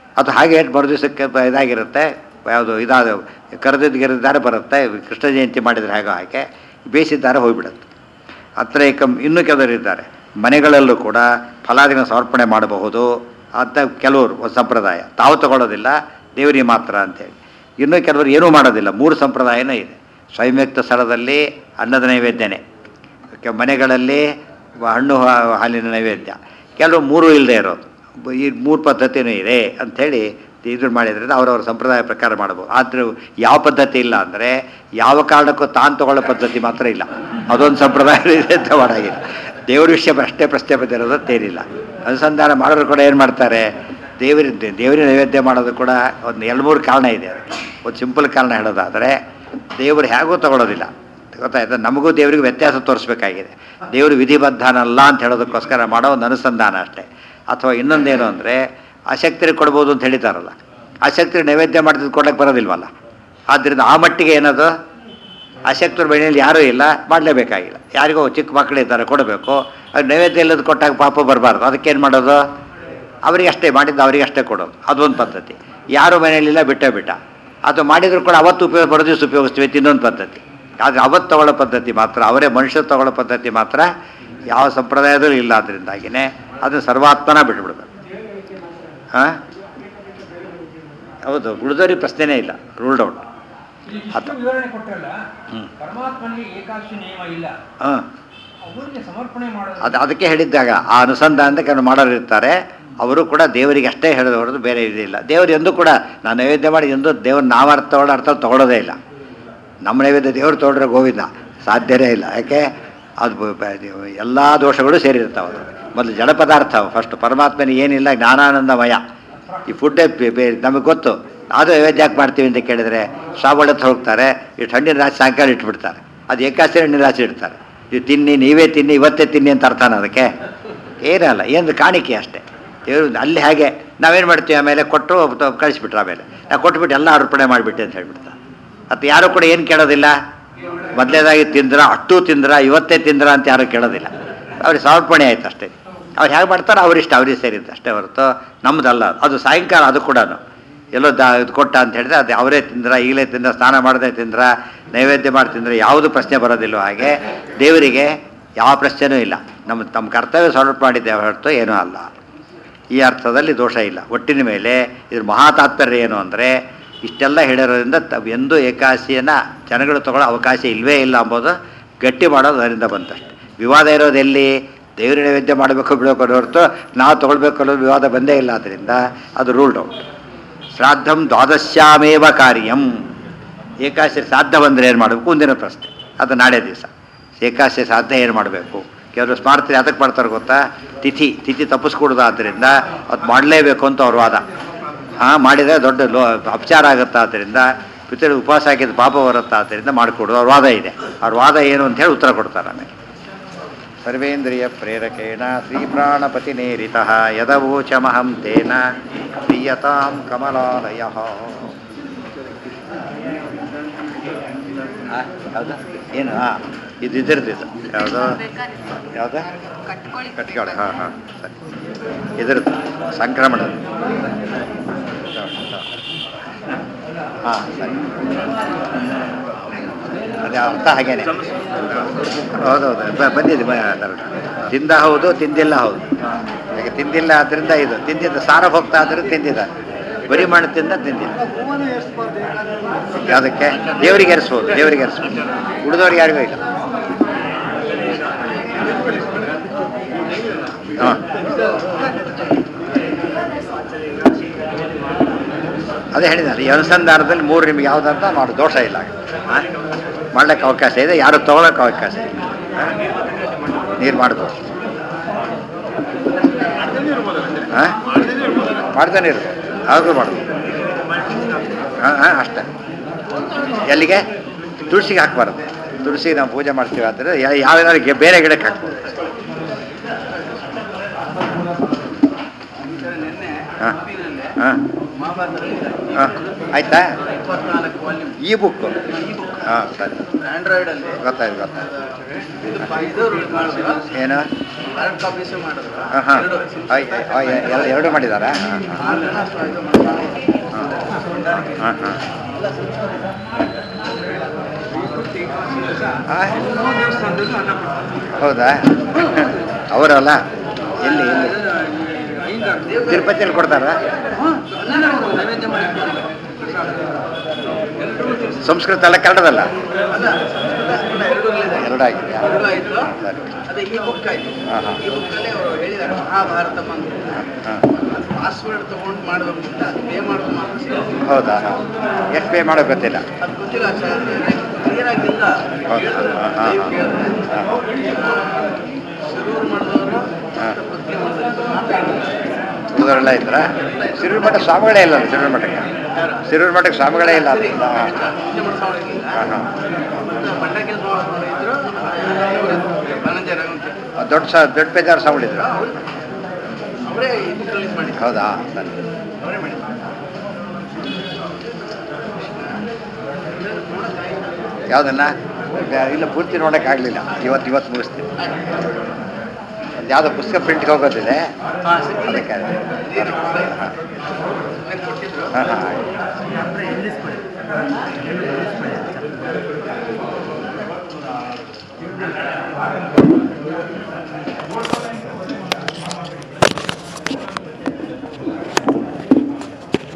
ಅದು ಹಾಗೆ ಮರು ದಿವಸಕ್ಕೆ ಬ- ಇದಾಗಿರುತ್ತೆ ಯಾವುದು ಇದಾದ ಕರೆದಿದ್ದು ಗಿರಿದ್ದಾರೆ ಬರುತ್ತೆ ಕೃಷ್ಣ ಜಯಂತಿ ಮಾಡಿದರೆ ಹೇಗೋ ಹಾಗೆ ಬೇಯಿಸಿದ್ದಾರೆ ಹೋಗಿಬಿಡುತ್ತೆ ಹತ್ರ ಏಕಂ ಇನ್ನೂ ಕೆಲವರು ಇದ್ದಾರೆ ಮನೆಗಳಲ್ಲೂ ಕೂಡ ಫಲಾದಿನ ಸಮರ್ಪಣೆ ಮಾಡಬಹುದು ಅಂತ ಕೆಲವರು ಒಂದು ಸಂಪ್ರದಾಯ ತಾವು ತಗೊಳ್ಳೋದಿಲ್ಲ ದೇವರಿಗೆ ಮಾತ್ರ ಅಂತೇಳಿ ಇನ್ನೂ ಕೆಲವರು ಏನೂ ಮಾಡೋದಿಲ್ಲ ಮೂರು ಸಂಪ್ರದಾಯನೂ ಇದೆ ಸ್ವಯಂವ್ಯಕ್ತ ಸ್ಥಳದಲ್ಲಿ ಅನ್ನದ ನೈವೇದ್ಯನೇ ಕೆ- ಮನೆಗಳಲ್ಲಿ ಹಣ್ಣು ಹಾ- ಹಾಲಿನ ನೈವೇದ್ಯ ಕೆಲವು ಮೂರು ಇಲ್ಲದೆ ಇರೋದು ಬ- ಈ ಮೂರು ಪದ್ಧತಿನೂ ಇದೆ ಅಂಥೇಳಿ ಇದು ಮಾಡಿದ್ರಿಂದ ಅವರವ್ರ ಸಂಪ್ರದಾಯ ಪ್ರಕಾರ ಮಾಡ್ಬೋದು ಆದರೆ ಯಾವ ಪದ್ಧತಿ ಇಲ್ಲ ಅಂದರೆ ಯಾವ ಕಾರಣಕ್ಕೂ ತಾನು ತಗೊಳ್ಳೋ ಪದ್ಧತಿ ಮಾತ್ರ ಇಲ್ಲ ಅದೊಂದು ಸಂಪ್ರದಾಯ ಇದೆ ಅಂತ ಮಾಡಾಗಿಲ್ಲ ದೇವ್ರ ವಿಷಯ ಅಷ್ಟೇ ಪ್ರಶ್ನೆ ಬಂದಿರೋದು ತೇರಿಲ್ಲ ಅನುಸಂಧಾನ ಮಾಡೋರು ಕೂಡ ಏನು ಮಾಡ್ತಾರೆ ದೇವರ ದೇವರಿಗೆ ನೈವೇದ್ಯ ಮಾಡೋದು ಕೂಡ ಒಂದು ಎರಡು ಮೂರು ಕಾರಣ ಇದೆ ಅದಕ್ಕೆ ಒಂದು ಸಿಂಪಲ್ ಕಾರಣ ಹೇಳೋದಾದರೆ ದೇವರು ಹೇಗೂ ತಗೊಳ್ಳೋದಿಲ್ಲ ಗೊತ್ತಾಯ್ತಾ ನಮಗೂ ದೇವರಿಗೆ ವ್ಯತ್ಯಾಸ ತೋರಿಸ್ಬೇಕಾಗಿದೆ ದೇವರು ವಿಧಿಬದ್ಧನಲ್ಲ ಅಂತ ಹೇಳೋದಕ್ಕೋಸ್ಕರ ಮಾಡೋ ಒಂದು ಅನುಸಂಧಾನ ಅಷ್ಟೇ ಅಥವಾ ಇನ್ನೊಂದೇನು ಅಂದರೆ ಆಸಕ್ತಿಗೆ ಕೊಡ್ಬೋದು ಅಂತ ಹೇಳಿದಾರಲ್ಲ ಆಸಕ್ತಿ ನೈವೇದ್ಯ ಮಾಡಿದ್ದು ಕೊಡೋಕ್ಕೆ ಬರೋದಿಲ್ವಲ್ಲ ಆದ್ದರಿಂದ ಆ ಮಟ್ಟಿಗೆ ಏನದು ಆಸಕ್ತರ ಮನೆಯಲ್ಲಿ ಯಾರೂ ಇಲ್ಲ ಮಾಡಲೇಬೇಕಾಗಿಲ್ಲ ಯಾರಿಗೋ ಚಿಕ್ಕ ಮಕ್ಕಳಿದ್ದಾರೆ ಕೊಡಬೇಕು ಅದು ನೈವೇದ್ಯ ಇಲ್ಲದ ಕೊಟ್ಟಾಗ ಪಾಪ ಬರಬಾರ್ದು ಅದಕ್ಕೇನು ಮಾಡೋದು ಅವರಿಗೆ ಅಷ್ಟೇ ಮಾಡಿದ್ದು ಅವರಿಗೆ ಅಷ್ಟೇ ಕೊಡೋದು ಅದೊಂದು ಪದ್ಧತಿ ಯಾರು ಮನೆಯಲ್ಲಿಲ್ಲ ಬಿಟ್ಟೇ ಬಿಟ್ಟ ಅದು ಮಾಡಿದರೂ ಕೂಡ ಅವತ್ತು ಉಪಯೋಗ ಬರೋ ದಿವಸ ಉಪಯೋಗಿಸ್ತೀವಿ ಅಂತ ಇನ್ನೊಂದು ಪದ್ಧತಿ ಆದರೆ ಅವತ್ತು ತಗೊಳ್ಳೋ ಪದ್ಧತಿ ಮಾತ್ರ ಅವರೇ ಮನುಷ್ಯರು ತಗೊಳ್ಳೋ ಪದ್ಧತಿ ಮಾತ್ರ ಯಾವ ಸಂಪ್ರದಾಯದಲ್ಲೂ ಇಲ್ಲ ಅದರಿಂದಾಗಿನೇ ಅದನ್ನು ಸರ್ವಾತ್ಮನ ಬಿಟ್ಬಿಡ್ಬೇಕು ಹಾಂ ಹೌದು ಉಳಿದವ್ರಿಗೆ ಪ್ರಶ್ನೆನೇ ಇಲ್ಲ ರೂಲ್ಡ್ ಔಟ್ ಇಲ್ಲಿ ಇಷ್ಟು ಆತ- ವಿವರಣೆ ಕೊಟ್ಟರಲ್ಲ ಹ್ಮ್. ಪರಮಾತ್ಮನಿಗೆ ಏಕಾದಶಿ ನಿಯಮ ಇಲ್ಲ ಹಾಂ ಅವರಿಗೆ ಸಮರ್ಪಣೆ ಮಾಡೋದು ಅದು ಅದಕ್ಕೆ ಹೇಳಿದ್ದಾಗ ಆ ಅನುಸಂಧಾನದ ಕೆಲವು ಮಾಡೋರು ಇರ್ತಾರೆ ಅವರು ಕೂಡ ದೇವರಿಗೆ ಅಷ್ಟೇ ಹೇಳೋದು ಹೊರತು ಬೇರೆ ಇದಿಲ್ಲ ದೇವರು ಎಂದೂ ಕೂಡ ನಾನು ನೈವೇದ್ಯ ಮಾಡಿ ಎಂದೂ ದೇವ್ರು ನಾವು ಅರ್ಥ ತಗೊಳ್ಳೋ ಅರ್ಥ ತಗೊಳ್ಳೋದೇ ಇಲ್ಲ ನಮ್ಮ ನೈವೇದ್ಯ ದೇವ್ರು ತೊಗೊಂಡ್ರೆ ಗೋವಿಂದ ಸಾಧ್ಯನೇ ಇಲ್ಲ ಯಾಕೆ ಅದು ಎಲ್ಲ ದೋಷಗಳು ಸೇರಿರ್ತಾವೆ ಅದು ಮೊದಲು ಜಡ ಪದಾರ್ಥ ಫಸ್ಟ್ ಪರಮಾತ್ಮನಿಗೆ ಏನಿಲ್ಲ ಜ್ಞಾನಾನಂದಮಯ ಈ ಫುಡ್ಡೇ ನಮಗೆ ಗೊತ್ತು ಅದು ನೈವೇದ್ಯ ಯಾಕೆ ಮಾಡ್ತೀವಿ ಅಂತ ಕೇಳಿದರೆ ಸಾವಳತ್ತು ಹೋಗ್ತಾರೆ ಇಷ್ಟು ಹಣ್ಣಿನ ರಾಶಿ ಸಾಯಂಕಾಲ ಇಟ್ಬಿಡ್ತಾರೆ ಅದು ಏಕಾಸಿ ಹಣ್ಣಿನ ರಾಶಿ ಇಡ್ತಾರೆ ಇದು ತಿನ್ನಿ ನೀವೇ ತಿನ್ನಿ ಇವತ್ತೇ ತಿನ್ನಿ ಅಂತ ಅರ್ಥನ ಅದಕ್ಕೆ ಏನಲ್ಲ ಏನು ಕಾಣಿಕೆ ಅಷ್ಟೇ ದೇವರು ಅಲ್ಲಿ ಹಾಗೆ ನಾವೇನು ಮಾಡ್ತೀವಿ ಆಮೇಲೆ ಕೊಟ್ಟು ತ- ಕಳಿಸ್ಬಿಟ್ರು ಆಮೇಲೆ ನಾವು ಕೊಟ್ಬಿಟ್ಟು ಎಲ್ಲ ಅರ್ಪಣೆ ಮಾಡಿಬಿಟ್ಟೆ ಅಂತ ಹೇಳ್ಬಿಡ್ತಾರೆ ಮತ್ತು ಯಾರು ಕೂಡ ಏನು ಕೇಳೋದಿಲ್ಲ ಮೊದಲೇದಾಗಿ ತಿಂದ್ರ ಅಷ್ಟು ತಿಂದ್ರ ಇವತ್ತೇ ತಿಂದ್ರ ಅಂತ ಯಾರು ಕೇಳೋದಿಲ್ಲ ಅವ್ರಿಗೆ ಸಮರ್ಪಣೆ ಆಯ್ತು ಅಷ್ಟೇ ಅವ್ರು ಹೇಗೆ ಮಾಡ್ತಾರೋ ಅವರಿಷ್ಟ ಅವ್ರಿಗೆ ಸೇರಿದ್ದು ಅಷ್ಟೇ ಹೊರತು ನಮ್ಮದಲ್ಲ ಅದು ಸಾಯಂಕಾಲ ಅದು ಕೂಡ ಎಲ್ಲೋ ದಾ ಇದು ಕೊಟ್ಟ ಅಂತ ಹೇಳಿದ್ರೆ ಅದು ಅವರೇ ತಿಂದ್ರ ಈಗಲೇ ತಿಂದ್ರ ಸ್ನಾನ ಮಾಡದೆ ತಿಂದ್ರ ನೈವೇದ್ಯ ಮಾಡಿ ತಿಂದ್ರೆ ಯಾವುದು ಪ್ರಶ್ನೆ ಬರೋದಿಲ್ಲ ಹಾಗೆ ದೇವರಿಗೆ ಯಾವ ಪ್ರಶ್ನೆನೂ ಇಲ್ಲ ನಮ್ಮ ನಮ್ಮ ಕರ್ತವ್ಯ ಸಮರ್ಪಣೆ ಮಾಡಿದ್ದೇವೆ ಹೊರತು ಏನೂ ಅಲ್ಲ ಈ ಅರ್ಥದಲ್ಲಿ ದೋಷ ಇಲ್ಲ ಒಟ್ಟಿನ ಮೇಲೆ ಇದ್ರ ಮಹಾ ತಾತ್ಪರ್ಯ ಏನು ಅಂದರೆ ಇಷ್ಟೆಲ್ಲ ಹೇಳಿರೋದ್ರಿಂದ ತ ಎಂದೂ ಏಕಾದಶಿಯನ್ನು ಜನಗಳು ತಗೊಳ್ಳೋ ಅವಕಾಶ ಇಲ್ಲವೇ ಇಲ್ಲ ಅಂಬೋದು ಗಟ್ಟಿ ಮಾಡೋದು ಅದರಿಂದ ಬಂತಷ್ಟೆ ವಿವಾದ ಇರೋದು ಎಲ್ಲಿ ದೇವರ ನೈವೇದ್ಯ ಮಾಡಬೇಕು ಬಿಡಬೇಕು ಅನ್ನೋ ಹೊರತು ನಾವು ತೊಗೊಳ್ಬೇಕು ಅನ್ನೋದು ವಿವಾದ ಬಂದೇ ಇಲ್ಲ ಆದ್ದರಿಂದ ಅದು ರೂಲ್ಡ್ ಔಟ್ ಶ್ರಾದ್ದಂ ದ್ವಾದಶ್ಯಾಮೇವ ಕಾರ್ಯಂ ಏಕಾದಶಿ ಶ್ರಾದ್ದ ಬಂದರೆ ಏನು ಮಾಡಬೇಕು ಮುಂದಿನ ಪ್ರಶ್ನೆ ಅದು ನಾಳೆ ದಿವಸ ಏಕಾದಶಿ ಶ್ರಾದ್ದ ಏನು ಮಾಡಬೇಕು ಕೆಲವರು ಸ್ಮಾರತಿ ಅದಕ್ಕೆ ಮಾಡ್ತಾರೆ ಗೊತ್ತಾ ತಿಥಿ ತಿಥಿ ತಪ್ಪಿಸ್ಕೊಡೋದು ಆದ್ದರಿಂದ ಅದು ಮಾಡಲೇಬೇಕು ಅಂತ ಅವ್ರ ವಾದ ಹಾಂ ಮಾಡಿದರೆ ದೊಡ್ಡ ಲೋ ಅಪಚಾರ ಆಗುತ್ತೆ ಆದ್ದರಿಂದ ಪಿತೃ ಉಪವಾಸ ಹಾಕಿದ ಪಾಪ ಬರುತ್ತಾ ಆದ್ದರಿಂದ ಮಾಡಿಕೊಡೋದು ಅವ್ರ ವಾದ ಇದೆ ಅವ್ರ ವಾದ ಏನು ಅಂತ ಹೇಳಿ ಉತ್ತರ ಕೊಡ್ತಾರೆ ಆಮೇಲೆ ಸರ್ವೇಂದ್ರಿಯ ಪ್ರೇರಕೇಣ ಶ್ರೀಪ್ರಾಣಪತಿ ನೇರಿತ ಯದವೋಚಮಹಂ ತೇನ ಪ್ರೀಯತಾಂ ಕಮಲಾಲಯ ಯಾವುದು ಏನು ಹಾಂ ಇದು ಇದ್ರದ್ದು ಇದು ಯಾವುದು ಯಾವುದು ಕಟ್ಕೊಳ್ಳಿ ಹಾಂ ಹಾಂ ಸರಿ ಇದ್ರದ್ದು ಸಂಕ್ರಮಣ ಹಾಂ ಸರಿ ಅದೇ ಅರ್ಥ ಹಾಗೇನೆ ಹೌದೌದು ಬ- ಬಂದಿದೆ ಬ- ಅದರ ತಿಂದ ಹೌದು ತಿಂದಿಲ್ಲ ಹೌದು ಈಗ ತಿಂದಿಲ್ಲ ಆದ್ದರಿಂದ ಇದು ತಿಂದಿದ್ದ ಸಾರ ಹೋಗ್ತಾ ಆದ್ರೆ ತಿಂದಿದ್ದ ಬರಿ ಮಾಡಿ ತಿಂದ ತಿಂದಿಲ್ಲ ಅದಕ್ಕೆ ದೇವರಿಗೆ ಎರಿಸ್ಬೋದು ದೇವರಿಗೆ ಎರಿಸ್ಬೋದು ಉಳಿದವ್ರಿಗೆ ಯಾರಿಗೂ ಇಲ್ಲ ಹಾಂ ಅದೇ ಹೇಳಿದ್ದಾರೆ ಈ ಅನುಸಂಧಾನದಲ್ಲಿ ಮೂರು ನಿಮ್ಗೆ ಯಾವುದಂತ ಮಾಡು ದೋಷ ಇಲ್ಲ ಹಾಂ ಮಾಡ್ಲಿಕ್ಕೆ ಅವಕಾಶ ಇದೆ ಯಾರು ತೊಗೊಳಕ್ಕೆ ಅವಕಾಶ ಇಲ್ಲ ಹಾಂ? ನೀರು ಮಾಡ್ಬೋದು ಹಾಂ ಮಾಡ್ತಾನೆ ಇರ್ಬೋದು ಆದರೂ ಮಾಡ್ಬೋದು ಹಾಂ ಹಾಂ ಅಷ್ಟೇ ಎಲ್ಲಿಗೆ ತುಳಸಿಗೆ ಹಾಕ್ಬಾರ್ದು ತುಳಸಿ ನಾವು ಪೂಜೆ ಮಾಡ್ತೀವಿ ಆದರೆ ಯಾವ್ದಾದ್ರು ಬೇರೆ ಗಿಡಕ್ಕೆ ಹಾಕ್ಬೋದು ಹಾಂ ಹಾಂ ಹಾಂ ಆಯ್ತಾ ಇಪ್ಪತ್ನಾಲ್ಕು ವಾಲ್ಯೂಮ್ ಈ ಬುಕ್ ಈ ಬುಕ್ ಹಾಂ ಸರಿ ಆಂಡ್ರಾಯ್ಡ್ ಅಲ್ಲಿ ಗೊತ್ತಾಯ್ತು ಗೊತ್ತಾಯ್ತು ಇದು ಪ- ಇದು ಮಾಡಿದ್ರು ಏನು ಎರಡು ಕಾಪೀಸ್ ಮಾಡಿದ್ರು ಹಾಂ ಹಾಂ ಎರಡು ಎರಡು ಮಾಡಿದಾರಾ ಹಾಂ ಹಾಂ ಆರು ಜನ ಇದು ಮಾಡ್ತಾರೆ. ಹಾಂ ಹಾಂ ಹೌದಾ ಅವರಲ್ಲ ಎಲ್ಲಿ ಎಲ್ಲಿ ತಿರುಪತಿಯಲ್ಲಿ ಕೊಡ್ತಾರಾ ನೈವೇದ್ಯ ಮಾಡಿರ್ತಾರೆ. ಸಂಸ್ಕೃತ ಅಲ್ಲ ಕನ್ನಡದಲ್ಲ ಅಲ್ಲ, ಅಲ್ಲ, ಎರಡೂ ಇದೆ. ಎರಡಾಗಿದೆಯಾ ಎರಡೂ ಆಯ್ತು ಸರಿ ಅದೇ ಈ ಬುಕ್ ಆಯ್ತು ಹಾಂ ಹಾಂ ಈ ಬುಕ್ ಅಲ್ಲಿ ಅವರು ಹೇಳಿದ್ದಾರೆ ಮಹಾಭಾರತ ಬಂದು ಹಾಂ ಪಾಸ್ವರ್ಡ್ ತಗೊಂಡು ಮಾಡಬೇಕು ಅಂತ ಪೇ ಮಾಡೋದು ಮಾತ್ರ ಸಿಗುತ್ತೆ. ಹೌದಾ ಹಾಂ ಎಷ್ಟು ಪೇ ಮಾಡೋದು ಗೊತ್ತಿಲ್ಲ ಅದು ಗೊತ್ತಿಲ್ಲ ಸರ್ ಕ್ಲಿಯರ್ ಆಗಿಲ್ಲ ಹೌದು. ಹಾಂ, ಹಾಂ, ನೀವು ಹಾಂ. ಕೇಳಿದ್ರೆ ಹಾಂ. ಶುರು ಮಾಡಿದವರು ಹಾಂ. ಬಗ್ಗೆ ಮಾಡಿದ್ರು ಉಳಿದವರೆಲ್ಲ ಇದ್ರಾ ಸಿರೂರು ಮಠ ಸ್ವಾಮಿಗಳೇ ಇಲ್ಲ ಸಿರೂರು ಮಠಕ್ಕೆ ಸಿರೂರು ಮಠಕ್ಕೆ ಸ್ವಾಮಿಗಳೇ ಇಲ್ಲ ಅಂತ ಹಾಂ ಪೂಜೆ ಮಾಡೋ ಸ್ವಾಮಿಗಳಿಲ್ಲ. ಹಾಂ ಹಾಂ ಮತ್ತು ಬಂಡಾಕಿಲ್ ಸ್ವಾಮಿಗಳು ಇದ್ರು ಧನಂಜಯ ರಘುವಂತ ದೊಡ್ಡ ಸ ದೊಡ್ಡ ಪೇಜಾರ ಸ್ವಾಮಿಗಳಿದ್ರು ಅವರೇ ಈ ಬುಕ್ ರಿಲೀಸ್ ಮಾಡಿದ್ರು ಹೌದಾ ಸರಿ ಅವರೇ ಮಾಡಿದ್ರು ಯಾವುದನ್ನ ಇಲ್ಲ ಪೂರ್ತಿ ನೋಡೋಕ್ಕಾಗಲಿಲ್ಲ ಇವತ್ತು ಇವತ್ತು ಮುಗಿಸ್ತೀನಿ ಒಂದು ಯಾವುದೋ ಪುಸ್ತಕ ಪ್ರಿಂಟ್ಗೆ ಹೋಗೋದಿದೆ ಹಾಂ ಸರಿ ಅದಕ್ಕೆ ಇದೇನು? ಹಾಂ ಕೊಟ್ಟಿದ್ರು ಹಾಂ ಹಾಂ